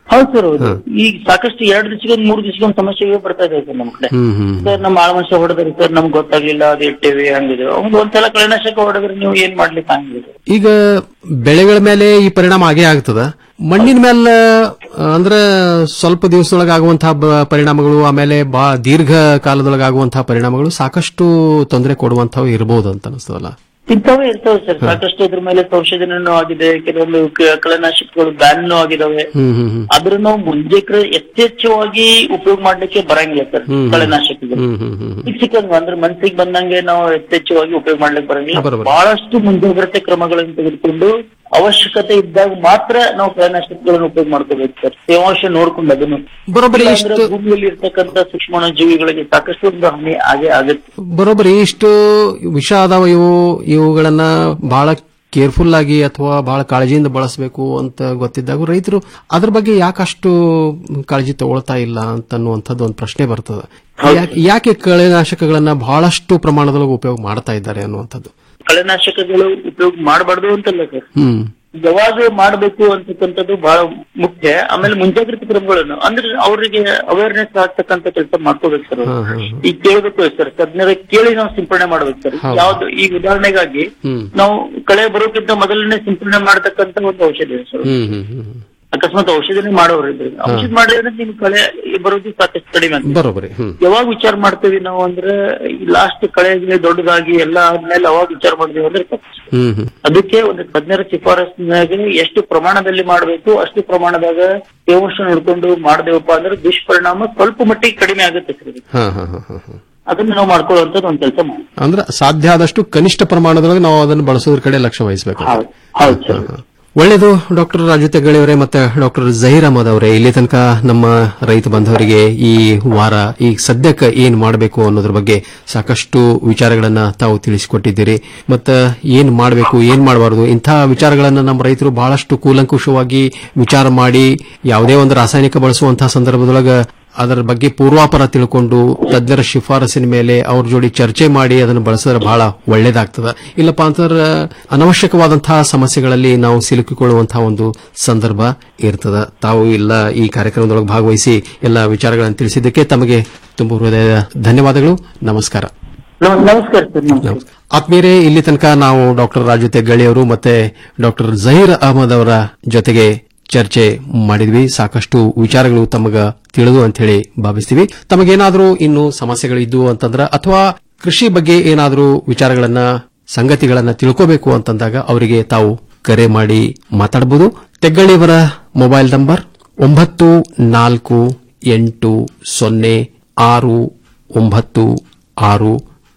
ಹೌದು ಸರ್ ಹೌದು ಈಗ ಸಾಕಷ್ಟು ಎರಡು ದಿವಸಕ್ಕೆ ಮೂರು ದಿವಸಕ್ಕೆ ಒಂದು ಸಮಸ್ಯೆ ಬರ್ತಾ ಇದೆ ಸರ್ ನಮ್ ಕಡೆ ಹ್ಮ್ ಹ್ಮ್ ಸರ್ ನಮ್ಮ ಆಳ್ಮನುಷ್ಯ ಹೊಡೆದ್ರಿ ಸರ್ ನಮ್ಗೆ ಗೊತ್ತಾಗ್ಲಿಲ್ಲ ಅದು ಇಟ್ಟೇವಿ ಹಂಗಿದೆ ಅವ್ನು ಒಂದ್ಸಲ ಕಳೆನಾಶಕ ಹೊಡೆದ್ರೆ ನೀವು ಏನ್ ಮಾಡ್ಲಿಕ್ಕೆ ಹಂಗಿದೆ ಈಗ ಬೆಳೆಗಳ ಮೇಲೆ ಈ ಪರಿಣಾಮ ಆಗೇ ಆಗ್ತದ ಮಣ್ಣಿನ ಮೇಲೆ ಆ, ಅಂದ್ರೆ ಸ್ವಲ್ಪ ದಿವಸದೊಳಗೆ ಆಗುವಂತಹ ಬ- ಪರಿಣಾಮಗಳು ಆಮೇಲೆ ಬಾ ದೀರ್ಘ ಕಾಲದೊಳಗೆ ಆಗುವಂತಹ ಪರಿಣಾಮಗಳು ಸಾಕಷ್ಟು ತೊಂದರೆ ಕೊಡುವಂತವು ಇರಬಹುದು ಅಂತ ಅನಿಸ್ತದಲ್ಲ ಇಂಥವೇ ಇರ್ತಾವೆ ಸರ್ ಸಾಕಷ್ಟು ಇದ್ರ ಮೇಲೆ ಸಂಶೋಧನೆನೂ ಆಗಿದೆ ಕೆಲವೊಂದು ಕ- ಕಳೆನಾಶಕಗಳು ಬ್ಯಾನ್ ಆಗಿದಾವೆ ಹ್ಮ್ ಹ್ಮ್ ಹ್ಮ್ ಆದ್ರೂ ನಾವು ಮುಂಜಾಗ್ರ ಯಥೇಚ್ಛವಾಗಿ ಉಪಯೋಗ ಮಾಡ್ಲಿಕ್ಕೆ ಬರಂಗಿಲ್ಲ ಸರ್ ಹ್ಮ್ ಹ್ಮ್. ಕಳೆನಾಶಕಗಳು ಹ್ಮ್ ಹ್ಮ್ ಹ್ಮ್ ಈಗ ಸಿಕ್ಕಂಗ ಅಂದ್ರೆ ಮನ್ಸಿಗೆ ಬಂದಂಗೆ ನಾವು ಯಥೇಚ್ಛವಾಗಿ ಉಪಯೋಗ ಮಾಡ್ಲಿಕ್ಕೆ ಬರಂಗಿಲ್ಲ ಬರೋಬ್ಬರಿ. ಬಹಳಷ್ಟು ಮುಂಜಾಗ್ರತೆ ಕ್ರಮಗಳನ್ನು ತೆಗೆದುಕೊಂಡು ಅವಶ್ಯಕತೆ ಇದ್ದಾಗ ಮಾತ್ರ ನಾವು ಕಳೆನಾಶಕಗಳನ್ನು ಉಪಯೋಗ ಮಾಡ್ಕೋಬೇಕು ಸರ್ ತೇವಾಂಶ ನೋಡ್ಕೊಂಡು ಅದನ್ನು ಬರೋಬ್ಬರಿ ಇಲ್ಲ ಇಷ್ಟು- ಅಂದ್ರೆ ಭೂಮಿಯಲ್ಲಿ ಇರ್ತಕ್ಕಂಥ ಸೂಕ್ಷ್ಮಾಣು ಜೀವಿಗಳಿಗೆ ಸಾಕಷ್ಟು ಒಂದು ಹಾನಿ ಆಗೇ ಆಗುತ್ತೆ ಬರೋಬ್ಬರಿ ಇಷ್ಟು ವಿಷ ಅದಾವ ಇವು ಇವುಗಳನ್ನ ಬಹಳ ಕೇರ್ಫುಲ್ ಆಗಿ ಅಥವಾ ಬಹಳ ಕಾಳಜಿಯಿಂದ ಬಳಸಬೇಕು ಅಂತ ಗೊತ್ತಿದ್ದಾಗ ರೈತರು ಅದ್ರ ಬಗ್ಗೆ ಯಾಕಷ್ಟು ಕಾಳಜಿ ತಗೊಳ್ತಾ ಇಲ್ಲ ಅಂತ ಅನ್ನುವಂಥದ್ದು ಒಂದು ಪ್ರಶ್ನೆ ಬರ್ತದೆ ಯಾಕೆ- ಯಾಕೆ ಕಳೆನಾಶಕಗಳನ್ನ ಬಹಳಷ್ಟು ಪ್ರಮಾಣದೊಳಗೆ ಉಪಯೋಗ ಮಾಡ್ತಾ ಇದ್ದಾರೆ ಅನ್ನುವಂಥದ್ದು ಕಳೆನಾಶಕಗಳು ಉಪಯೋಗ ಮಾಡಬಾರ್ದು ಅಂತಲ್ಲ ಸರ್ ಹ್ಮ್ ಯಾವಾಗ ಮಾಡಬೇಕು ಅಂತಕ್ಕಂಥದ್ದು ಬಹಳ ಮುಖ್ಯ ಆಮೇಲೆ ಮುಂಜಾಗ್ರತೆ ಕ್ರಮಗಳನ್ನು ಅಂದ್ರೆ ಅವರಿಗೆ ಅವೇರ್ನೆಸ್ ಆಗ್ತಕ್ಕಂತ ಕೆಲಸ ಮಾಡ್ಕೋಬೇಕು ಸರ್ ಅವ್ರು. ಹಾ, ಹಾ, ಹಾ. ಈಗ ಕೇಳಬೇಕು ಸರ್ ತಜ್ಞರ ಕೇಳಿ ನಾವು ಸಿಂಪಡಣೆ ಮಾಡ್ಬೇಕು ಸರ್ ಹೌದು. ಯಾವ್ದು ಈಗ ಉದಾಹರಣೆಗಾಗಿ ಹ್ಮ್ ನಾವು ಕಳೆ ಬರೋಕ್ಕಿಂತ ಮೊದಲನೇ ಸಿಂಪಡಣೆ ಮಾಡತಕ್ಕಂತ ಒಂದು ಔಷಧಿ ಇದೆ ಸರ್ ಹ್ಮ್ ಹ್ಮ್ ಹ್ಮ್ ಹ್ಮ್. ಅಕಸ್ಮಾತ್ ಔಷಧಿನೇ ಮಾಡೋರು ಇದ್ರೆ ಔಷಧ ಮಾಡಿದ್ರೆ ನಿಮ್ ಕಳೆ ಬರೋದು ಸಾಕಷ್ಟು ಕಡಿಮೆ ಅಂತ ಬರೋಬ್ಬರಿ ಹ್ಮ್ ಯಾವಾಗ ವಿಚಾರ ಮಾಡ್ತೀವಿ ನಾವು ಅಂದ್ರೆ ಲಾಸ್ಟ್ ಕಳೆ ದೊಡ್ಡದಾಗಿ ಎಲ್ಲ ಆದ್ಮೇಲೆ ಅವಾಗ ವಿಚಾರ ಮಾಡ್ತೀವಿ ಅಂದ್ರೆ ತಪ್ಪು. ಹ್ಮ್ ಹ್ಮ್ ಅದಕ್ಕೆ ಒಂದು ತಜ್ಞರ ಶಿಫಾರಸ್ಸಿನಾಗ ಎಷ್ಟು ಪ್ರಮಾಣದಲ್ಲಿ ಮಾಡಬೇಕು ಅಷ್ಟು ಪ್ರಮಾಣದಾಗ ತೇವಾಂಶ ನೋಡ್ಕೊಂಡು ಮಾಡ್ದೇವಪ್ಪ ಅಂದ್ರೆ ದುಷ್ಪರಿಣಾಮ ಸ್ವಲ್ಪ ಮಟ್ಟಿಗೆ ಕಡಿಮೆ ಆಗುತ್ತೆ ಸರ್ ಇದು. ಹಾ ಹಾ ಹಾ ಹಾ ಹಾ. ಅದನ್ನ ನಾವು ಮಾಡ್ಕೊಳ್ಳುವಂತದ್ದು ಒಂದು ಕೆಲಸ ಮಾಡಿ ಅಂದ್ರೆ ಸಾಧ್ಯ ಆದಷ್ಟು ಕನಿಷ್ಠ ಪ್ರಮಾಣದೊಳಗೆ ನಾವು ಅದನ್ನು ಬಳಸೋದ್ರ ಕಡೆ ಲಕ್ಷ್ಯ ವಹಿಸಬೇಕು ಹೌದು ಸರ್ ಒಳ್ಳೆಯದು ಡಾಕ್ಟರ್ ರಾಜು ತೆಗ್ಗಳಿ ಅವರೇ ಮತ್ತೆ ಡಾಕ್ಟರ್ ಜಹೀರ್ ಅಹಮದ್ ಅವರೇ ಇಲ್ಲಿ ತನಕ ನಮ್ಮ ರೈತ ಬಾಂಧವರಿಗೆ ಈ ವಾರ ಈ ಸದ್ಯಕ್ಕೆ ಏನ್ ಮಾಡಬೇಕು ಅನ್ನೋದ್ರ ಬಗ್ಗೆ ಸಾಕಷ್ಟು ವಿಚಾರಗಳನ್ನ ತಾವು ತಿಳಿಸಿಕೊಟ್ಟಿದ್ದೀರಿ ಮತ್ತೆ ಏನ್ ಮಾಡಬೇಕು ಏನ್ ಮಾಡಬಾರದು ಇಂತಹ ವಿಚಾರಗಳನ್ನ ನಮ್ಮ ರೈತರು ಬಹಳಷ್ಟು ಕೂಲಂಕುಷವಾಗಿ ವಿಚಾರ ಮಾಡಿ ಯಾವುದೇ ಒಂದು ರಾಸಾಯನಿಕ ಬಳಸುವಂತಹ ಸಂದರ್ಭದೊಳಗ ಅದರ ಬಗ್ಗೆ ಪೂರ್ವಾಪರ ತಿಳ್ಕೊಂಡು ತಜ್ಞರ ಶಿಫಾರಸಿನ ಮೇಲೆ ಅವ್ರ ಜೋಡಿ ಚರ್ಚೆ ಮಾಡಿ ಅದನ್ನು ಬಳಸಿದ್ರೆ ಬಹಳ ಒಳ್ಳೇದಾಗ್ತದ ಇಲ್ಲಪ್ಪ ಅಂತಂದ್ರೆ ಅನವಶ್ಯಕವಾದಂತಹ ಸಮಸ್ಯೆಗಳಲ್ಲಿ ನಾವು ಸಿಲುಕಿಕೊಳ್ಳುವಂತಹ ಒಂದು ಸಂದರ್ಭ ಇರ್ತದ ತಾವು ಇಲ್ಲ ಈ ಕಾರ್ಯಕ್ರಮದೊಳಗೆ ಭಾಗವಹಿಸಿ ಎಲ್ಲ ವಿಚಾರಗಳನ್ನು ತಿಳಿಸಿದ್ದಕ್ಕೆ ತಮಗೆ ತುಂಬ ಹೃದಯದ ಧನ್ಯವಾದಗಳು ನಮಸ್ಕಾರ ನಮ- ನಮಸ್ಕಾರ ಸರ್ ನಮಸ್ಕಾರ ಆತ್ಮೀಯರೇ ಇಲ್ಲಿ ತನಕ ನಾವು ಡಾಕ್ಟರ್ ರಾಜು ತೆಗ್ಗಳಿ ಅವರು ಮತ್ತೆ ಡಾಕ್ಟರ್ ಜಹೀರ್ ಅಹಮದ್ ಅವರ ಜೊತೆಗೆ ಚರ್ಚೆ ಮಾಡಿದ್ವಿ ಸಾಕಷ್ಟು ವಿಚಾರಗಳು ತಮಗ ತಿಳಿದು ಅಂತ ಹೇಳಿ ಭಾವಿಸ್ತೀವಿ ತಮಗೇನಾದರೂ ಇನ್ನು ಸಮಸ್ಯೆಗಳು ಇದ್ದು ಅಂತಂದ್ರ ಅಥವಾ ಕೃಷಿ ಬಗ್ಗೆ ಏನಾದರೂ ವಿಚಾರಗಳನ್ನ ಸಂಗತಿಗಳನ್ನ ತಿಳ್ಕೋಬೇಕು ಅಂತಂದಾಗ ಅವರಿಗೆ ತಾವು ಕರೆ ಮಾಡಿ ಮಾತಾಡಬಹುದು ತೆಗ್ಗಳಿಯವರ ಮೊಬೈಲ್ ನಂಬರ್ ಒಂಬತ್ತು ನಾಲ್ಕು ಎಂಟು ಸೊನ್ನೆ ಆರು ಒಂಬತ್ತು ಆರು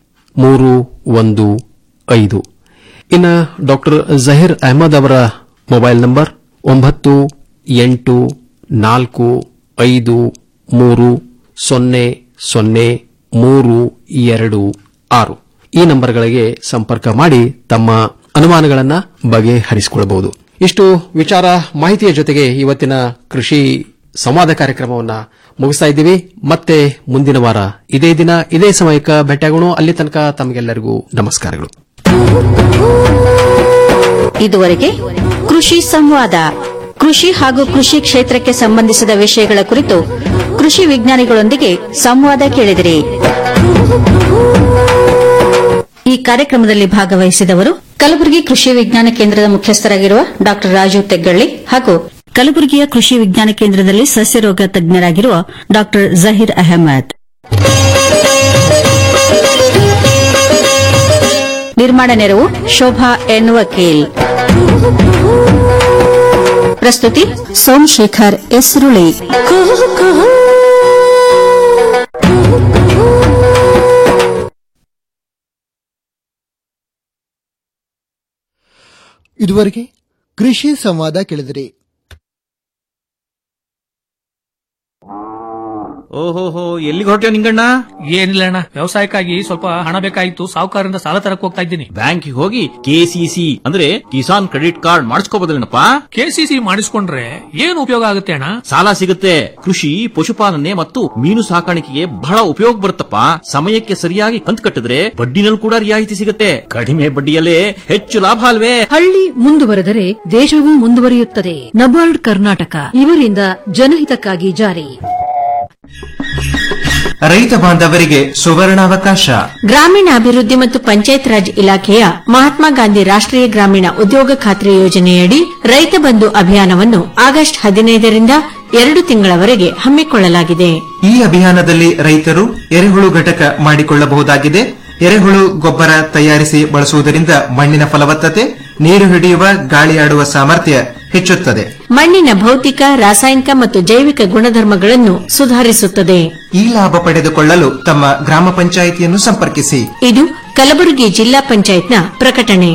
ಮೂರು ಒಂದು ಐದು ಇನ್ನು ಡಾಕ್ಟರ್ ಜಹೀರ್ ಅಹಮದ್ ಅವರ ಮೊಬೈಲ್ ನಂಬರ್ ಒಂಬತ್ತು ಎಂಟು ನಾಲ್ಕು ಐದು ಮೂರು ಸೊನ್ನೆ ಸೊನ್ನೆ ಮೂರು ಎರಡು ಆರು ಈ ನಂಬರ್ಗಳಿಗೆ ಸಂಪರ್ಕ ಮಾಡಿ ತಮ್ಮ ಅನುಮಾನಗಳನ್ನ ಬಗೆಹರಿಸಿಕೊಳ್ಳಬಹುದು ಇಷ್ಟು ವಿಚಾರ ಮಾಹಿತಿಯ ಜೊತೆಗೆ ಇವತ್ತಿನ ಕೃಷಿ ಸಂವಾದ ಕಾರ್ಯಕ್ರಮವನ್ನ ಮುಗಿಸ್ತಾ ಇದ್ದೀವಿ ಮತ್ತೆ ಮುಂದಿನ ವಾರ ಇದೇ ದಿನ ಇದೇ ಸಮಯಕ್ಕೆ ಭೇಟಿಯಾಗೋಣ ಅಲ್ಲಿ ತನಕ ತಮಗೆಲ್ಲರಿಗೂ ನಮಸ್ಕಾರಗಳು ಇದುವರೆಗೆ ಕೃಷಿ ಸಂವಾದ ಕೃಷಿ ಹಾಗೂ ಕೃಷಿ ಕ್ಷೇತ್ರಕ್ಕೆ ಸಂಬಂಧಿಸಿದ ವಿಷಯಗಳ ಕುರಿತು ಕೃಷಿ ವಿಜ್ಞಾನಿಗಳೊಂದಿಗೆ ಸಂವಾದ ಕೇಳಿದಿರಿ ಈ ಕಾರ್ಯಕ್ರಮದಲ್ಲಿ ಭಾಗವಹಿಸಿದವರು ಕಲಬುರಗಿ ಕೃಷಿ ವಿಜ್ಞಾನ ಕೇಂದ್ರದ ಮುಖ್ಯಸ್ಥರಾಗಿರುವ ಡಾ ರಾಜು ತೆಗ್ಗಳ್ಳಿ ಹಾಗೂ ಕಲಬುರಗಿಯ ಕೃಷಿ ವಿಜ್ಞಾನ ಕೇಂದ್ರದಲ್ಲಿ ಸಸ್ಯರೋಗ ತಜ್ಞರಾಗಿರುವ ಡಾ ಜಹೀರ್ ಅಹಮದ್ ನಿರ್ಮಾಣ ನೆರವು ಶೋಭಾ ಎನ್ ವಕೀಲ್ ಪ್ರಸ್ತುತಿ ಸೋಮಶೇಖರ್ ಎಸ್ರುಳಿ ಇದುವರೆಗೆ ಕೃಷಿ ಸಂವಾದ ಕೇಳಿದಿರಿ ಓಹೋಹೋ ಎಲ್ಲಿಗೆ ಹೊರಟ್ಯೋ ನಿಂಗಣ್ಣ ಏನಿಲ್ಲ ಅಣ್ಣ ವ್ಯವಸಾಯಕ್ಕಾಗಿ ಸ್ವಲ್ಪ ಹಣ ಬೇಕಾಗಿತ್ತು ಸಾಹುಕಾರರಿಂದ ಸಾಲ ತರಕ್ ಹೋಗ್ತಾ ಇದ್ದೀನಿ ಬ್ಯಾಂಕಿಗೆ ಹೋಗಿ ಕೆಸಿಸಿ ಅಂದ್ರೆ ಕಿಸಾನ್ ಕ್ರೆಡಿಟ್ ಕಾರ್ಡ್ ಮಾಡಿಸ್ಕೋಬೋದಲ್ಲೇನಪ್ಪ ಕೆಸಿಸಿ ಮಾಡಿಸ್ಕೊಂಡ್ರೆ ಏನು ಉಪಯೋಗ ಆಗುತ್ತೆ ಅಣ್ಣ ಸಾಲ ಸಿಗುತ್ತೆ ಕೃಷಿ ಪಶುಪಾಲನೆ ಮತ್ತು ಮೀನು ಸಾಕಾಣಿಕೆಗೆ ಬಹಳ ಉಪಯೋಗ ಬರುತ್ತಪ್ಪ ಸಮಯಕ್ಕೆ ಸರಿಯಾಗಿ ಕಂತು ಕಟ್ಟಿದ್ರೆ ಬಡ್ಡಿನಲ್ಲಿ ಕೂಡ ರಿಯಾಯಿತಿ ಸಿಗುತ್ತೆ ಕಡಿಮೆ ಬಡ್ಡಿಯಲ್ಲೇ ಹೆಚ್ಚು ಲಾಭ ಅಲ್ವೇ ಹಳ್ಳಿ ಮುಂದುವರೆದರೆ ದೇಶವೂ ಮುಂದುವರಿಯುತ್ತದೆ ನಬಾರ್ಡ್ ಕರ್ನಾಟಕ ಇವರಿಂದ ಜನಹಿತಕ್ಕಾಗಿ ಜಾರಿ ರೈತ ಬಾಂಧವರಿಗೆ ಸುವರ್ಣಾವಕಾಶ ಗ್ರಾಮೀಣಾಭಿವೃದ್ಧಿ ಮತ್ತು ಪಂಚಾಯತ್ ರಾಜ್ ಇಲಾಖೆಯ ಮಹಾತ್ಮ ಗಾಂಧಿ ರಾಷ್ಟ್ರೀಯ ಗ್ರಾಮೀಣ ಉದ್ಯೋಗ ಖಾತ್ರಿ ಯೋಜನೆಯಡಿ ರೈತ ಬಂಧು ಅಭಿಯಾನವನ್ನು ಆಗಸ್ಟ್ ಹದಿನೈದರಿಂದ ಎರಡು ತಿಂಗಳವರೆಗೆ ಹಮ್ಮಿಕೊಳ್ಳಲಾಗಿದೆ ಈ ಅಭಿಯಾನದಲ್ಲಿ ರೈತರು ಎರೆಹುಳು ಘಟಕ ಮಾಡಿಕೊಳ್ಳಬಹುದಾಗಿದೆ ಎರೆಹುಳು ಗೊಬ್ಬರ ತಯಾರಿಸಿ ಬಳಸುವುದರಿಂದ ಮಣ್ಣಿನ ಫಲವತ್ತತೆ ನೀರು ಹಿಡಿಯುವ ಗಾಳಿಯಾಡುವ ಸಾಮರ್ಥ್ಯ ಹೆಚ್ಚುತ್ತದೆ ಮಣ್ಣಿನ ಭೌತಿಕ ರಾಸಾಯನಿಕ ಮತ್ತು ಜೈವಿಕ ಗುಣಧರ್ಮಗಳನ್ನು ಸುಧಾರಿಸುತ್ತದೆ ಈ ಲಾಭ ಪಡೆದುಕೊಳ್ಳಲು ತಮ್ಮ ಗ್ರಾಮ ಪಂಚಾಯಿತಿಯನ್ನು ಸಂಪರ್ಕಿಸಿ ಇದು ಕಲಬುರಗಿ ಜಿಲ್ಲಾ ಪಂಚಾಯತ್ನ ಪ್ರಕಟಣೆ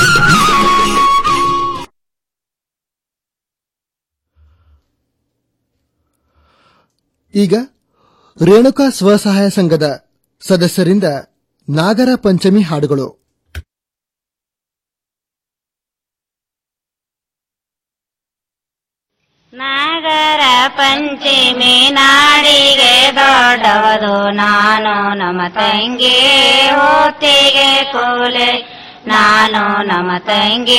ಈಗ ರೇಣುಕಾ ಸ್ವಸಹಾಯ ಸಂಘದ ಸದಸ್ಯರಿಂದ ನಾಗರ ಪಂಚಮಿ ಹಾಡುಗಳು ನಾಗರ ಪಂಚಮಿ ನಾಡಿಗೆ ದೊಡ್ಡವದು ನಾನು ನಮ್ಮ ತಂಗಿ ಓತಿಗೆ ಕೂಲೆ ನಾನು ನಮ್ಮ ತಂಗಿ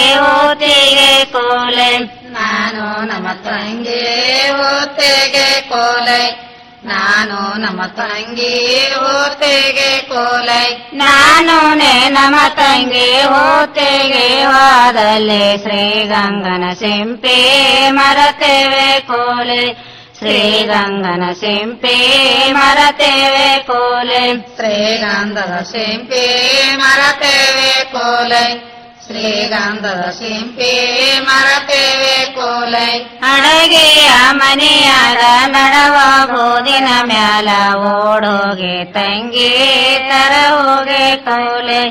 ಓತಿಗೆ ಕೂಲೆ ನಾನು ನಮ್ಮ ತಂಗಿ ಓತಿಗೆ ಕೋಲೆ ನಾನು ನಮ್ಮ ತಂಗಿ ಓತಿಗೆ ಕೋಲೆ ನಾನು ನಮ್ಮ ತಂಗಿ ಓತಿಗೆ ವಾದಲೆ ಶ್ರೀಗಂಗನ ಸಿಂಪೆ ಮರತೇವೆ ಕೋಲೆ ಶ್ರೀಗಂಗನ ಸಿಂಪೆ ಮರತೇವೆ ಕೋಲೆ ಶ್ರೀಗಂಧದ ಸಿಂಪೆ ಮರತೇವೆ ಕೋಲೆ ಶ್ರೀಗಂಧದ ಸಿಂಪೆ ಮರತೇವೆ ಕೋಲೆ ಅಡಗೆಯ ಮನೆಯಾಗ ನಡವ ಬೋದಿನ ಮ್ಯಾಲ ಓಡೋಗೆ ತಂಗಿ ತರ ಹೋಗೆ ಕೌಲೆ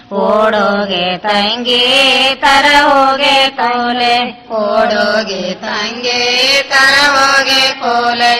ಓಡೋಗೆ ತಂಗಿ ತರ ಹೋಗೆ ಕೌಲೆ ಓಡೋಗೆ ತಂಗಿ ತರ ಹೋಗೆ ಕೋಲೆ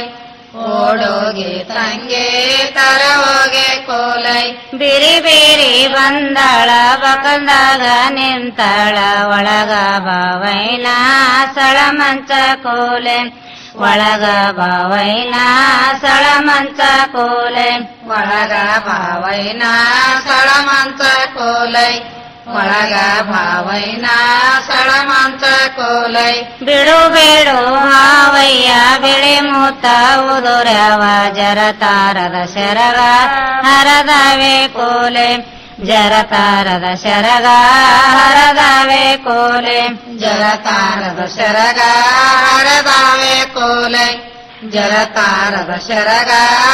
ಓಡೋಗೆ ತಂಗೆ ತರ ಹೋಗೆ ಕೋಲೈ ಬಿರಿ ಬಿರಿ ಬಂದಳ ಬಕಂದಾಗ ನಿಂತಳ ಒಳಗ ಬಾವೈನ ಸಳ ಮಂಚ ಕೋಲೆ ಒಳಗ ಬಾವೈನ ಸಳ ಮಂಚ ಕೋಲೆ ಒಳಗ ಬಾವೈನ ಸಳ ಮಂಚ ಕೋಲೈ ಒಳಗ ಭಾವೈನ ಸಳ ಮಂಚ ಕೋಲೈ ಬಿಡು ಬೇಡು ಹಾವಯ್ಯ ಬಿಳಿ ಮೂತ ಉದುರವ ಜರತಾರದ ಶರಗ ಹರದವೆ ಕೋಲೆ ಜರತಾರದ ಶರಗ ಹರದವೆ ಕೋಲೆ ಜರತಾರದ ಶರಗ ಹರದವೆ ಕೋಲೆ ಜರತಾರದ ಶರಗ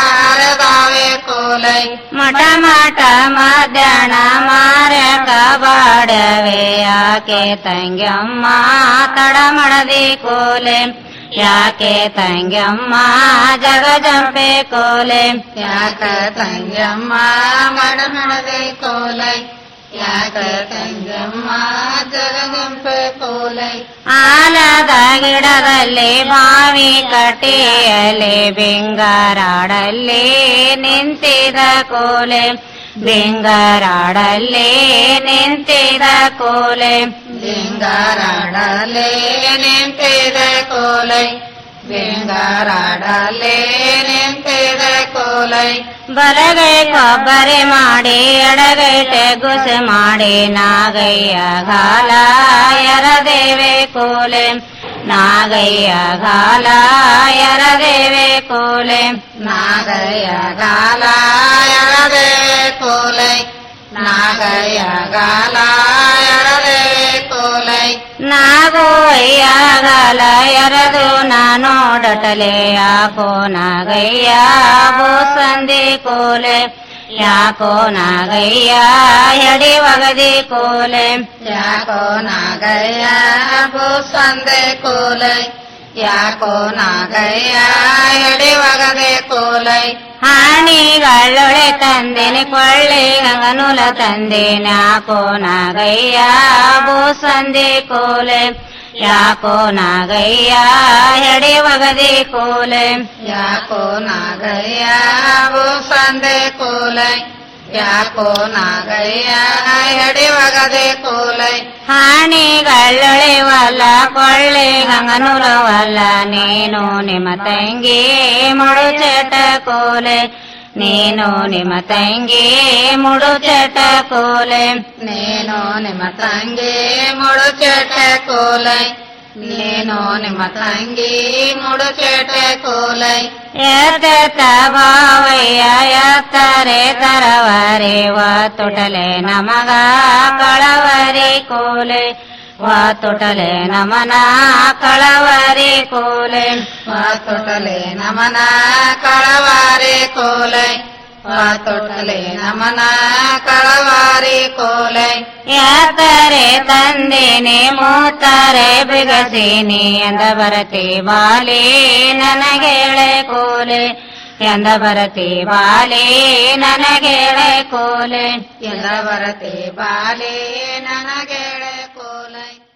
ಹರದಾವೆ ಕೋಲೈ ಮಠ ಮಠ ಮಧ್ಯಾಹ್ನ ಮಾರ್ಯಕ ಬಾಡವೆ ಯಾಕೆ ತಂಗ್ಯಮ್ಮ ತಡ ಮಾಡದಿ ಕೋಲೆ ಯಾಕೆ ತಂಗ್ಯಮ್ಮ ಜಗ ಜಂಪೆ ಕೋಲೆ ಯಾಕ ತಂಗ್ಯಮ್ಮ ಮಡ ಮಾಡದೆ ಕೋಲೈ ಯಾಕ ತಂಗಮ್ಮ ಜಗದಂಪೆ ಕೋಲೈ ಆಲದ ಗಿಡದಲ್ಲಿ ಬಾವಿ ಕಟ್ಟಿಯಲ್ಲಿ ಬೆಂಗಾರಾಡಲ್ಲಿ ನಿಂತಿದ ಕೋಲೆ ಬೆಂಗಾರಾಡಲ್ಲಿ ನಿಂತಿದ ಕೋಲೆ ಬೆಂಗಾರಾಡಲ್ಲಿ ನಿಂತಿದ ಕೋಲೈ ಬೆಂಗಾರಾಡಲ್ಲಿ ನಿಂತಿದ ಕೋಲೈ ಬಲಗೈ ಕೊಬ್ಬರಿ ಮಾಡಿ ಎಡಗೈಟೆ ಗುಸೆ ಮಾಡಿ ನಾಗಯ್ಯ ಗಾಲ ಎರದೇವೆ ಕೋಲೆ ನಾಗಯ್ಯ ಗಾಲ ಎರದೇವೆ ಕೋಲೆ ನಾಗಯ್ಯ ಗಾಲ ಎರದೇವೆ ಕೋಲೆ ನಾಗಯ್ಯ ಗಾಲ ಎರದೇವೆ ಕೋಲೈ ನಾಗೋಯ್ಯ ಗಾಲ ಎರದು ನಾನೋಡಟಲೆ ಯಾಕೋ ನಾಗಯ್ಯ ಬೋಸಂದಿ ಕೋಲೆ ಯಾಕೋ ನಾಗಯ್ಯ ಎಡಿ ಒಗದಿ ಕೋಲೆ ಯಾಕೋ ನಾಗಯ್ಯ ಬೋಸಂದೆ ಕೋಲೆ ಯಾಕೋ ನಾಗಯ್ಯ ಎಡಿ ಒಗದೆ ಕೋಲೈ ಹಾಣಿಗಳೊಳೆ ತಂದೆನೆ ಕೊಳ್ಳಿ ಗಂಗನೂಲ ತಂದೆ ನಾಕೋ ನಾಗಯ್ಯ ಬೋಸಂದೆ ಕೋಲೆ ಯಾಕೋ ನಾಗಯ್ಯ ಎಡೆ ಒಗದೆ ಕೋಲೆ ಯಾಕೋ ನಾಗಯ್ಯ ಓ ಸಂದೆ ಕೋಲೆ ಯಾಕೋ ನಾಗಯ್ಯ ಎಡೆ ಒಗದೆ ಕೋಲೆ ಹಾಣಿಗಳ್ಳೊಳೆವಲ್ಲ ಕೊಳ್ಳೆ ಗಂಗನುರವಲ್ಲ ನೀನು ನಿಮ್ಮ ತಂಗಿ ಮುಡು ಚಟ ಕೋಲೆ ನೀನು ನಿಮ್ಮ ತಂಗಿ ಮುಡು ಚಟ ಕೋಲೆ ನೀನು ನಿಮ್ಮ ತಂಗಿ ಮುಡು ಚಟ ಕೋಲೆ ನೀನು ನಿಮ್ಮ ತಂಗಿ ಮುಡು ಚಟ ಕೋಲೆ ಎತ್ತ ಭಾವಯ್ಯ ಎತ್ತರೆ ತರವರೆ ವಾ ತೊಟಲೆ ನಮಗ ಕಳವರಿ ಕೋಲೆ ವಾ ತೊಟಲೆ ನಮನ ಕಳವರಿ ಕೋಲೆ ವಾ ತೊಟಲೆ ನಮನ ಕಳವಾರಿ ಕೋಲೆ ವಾ ತೊಟಲೆ ನಮನ ಕಳವಾರಿ ಕೋಲೆ ಯಾತರೆ ತಂದಿನಿ ಮೂತಾರೆ ಬಿಗಸಿನಿ ಎಂದ ಬರತಿ ಬಾಲಿ ನನಗೆಳೆ ಕೋಲೆ ಎಂದ ಬರತಿ ಬಾಲಿ ನನಗೆಳೆ ಕೋಲೆ ಎಂದ ಬರತಿ ಬಾಲಿ ನನಗೆಳೆ ಕೋಲೆ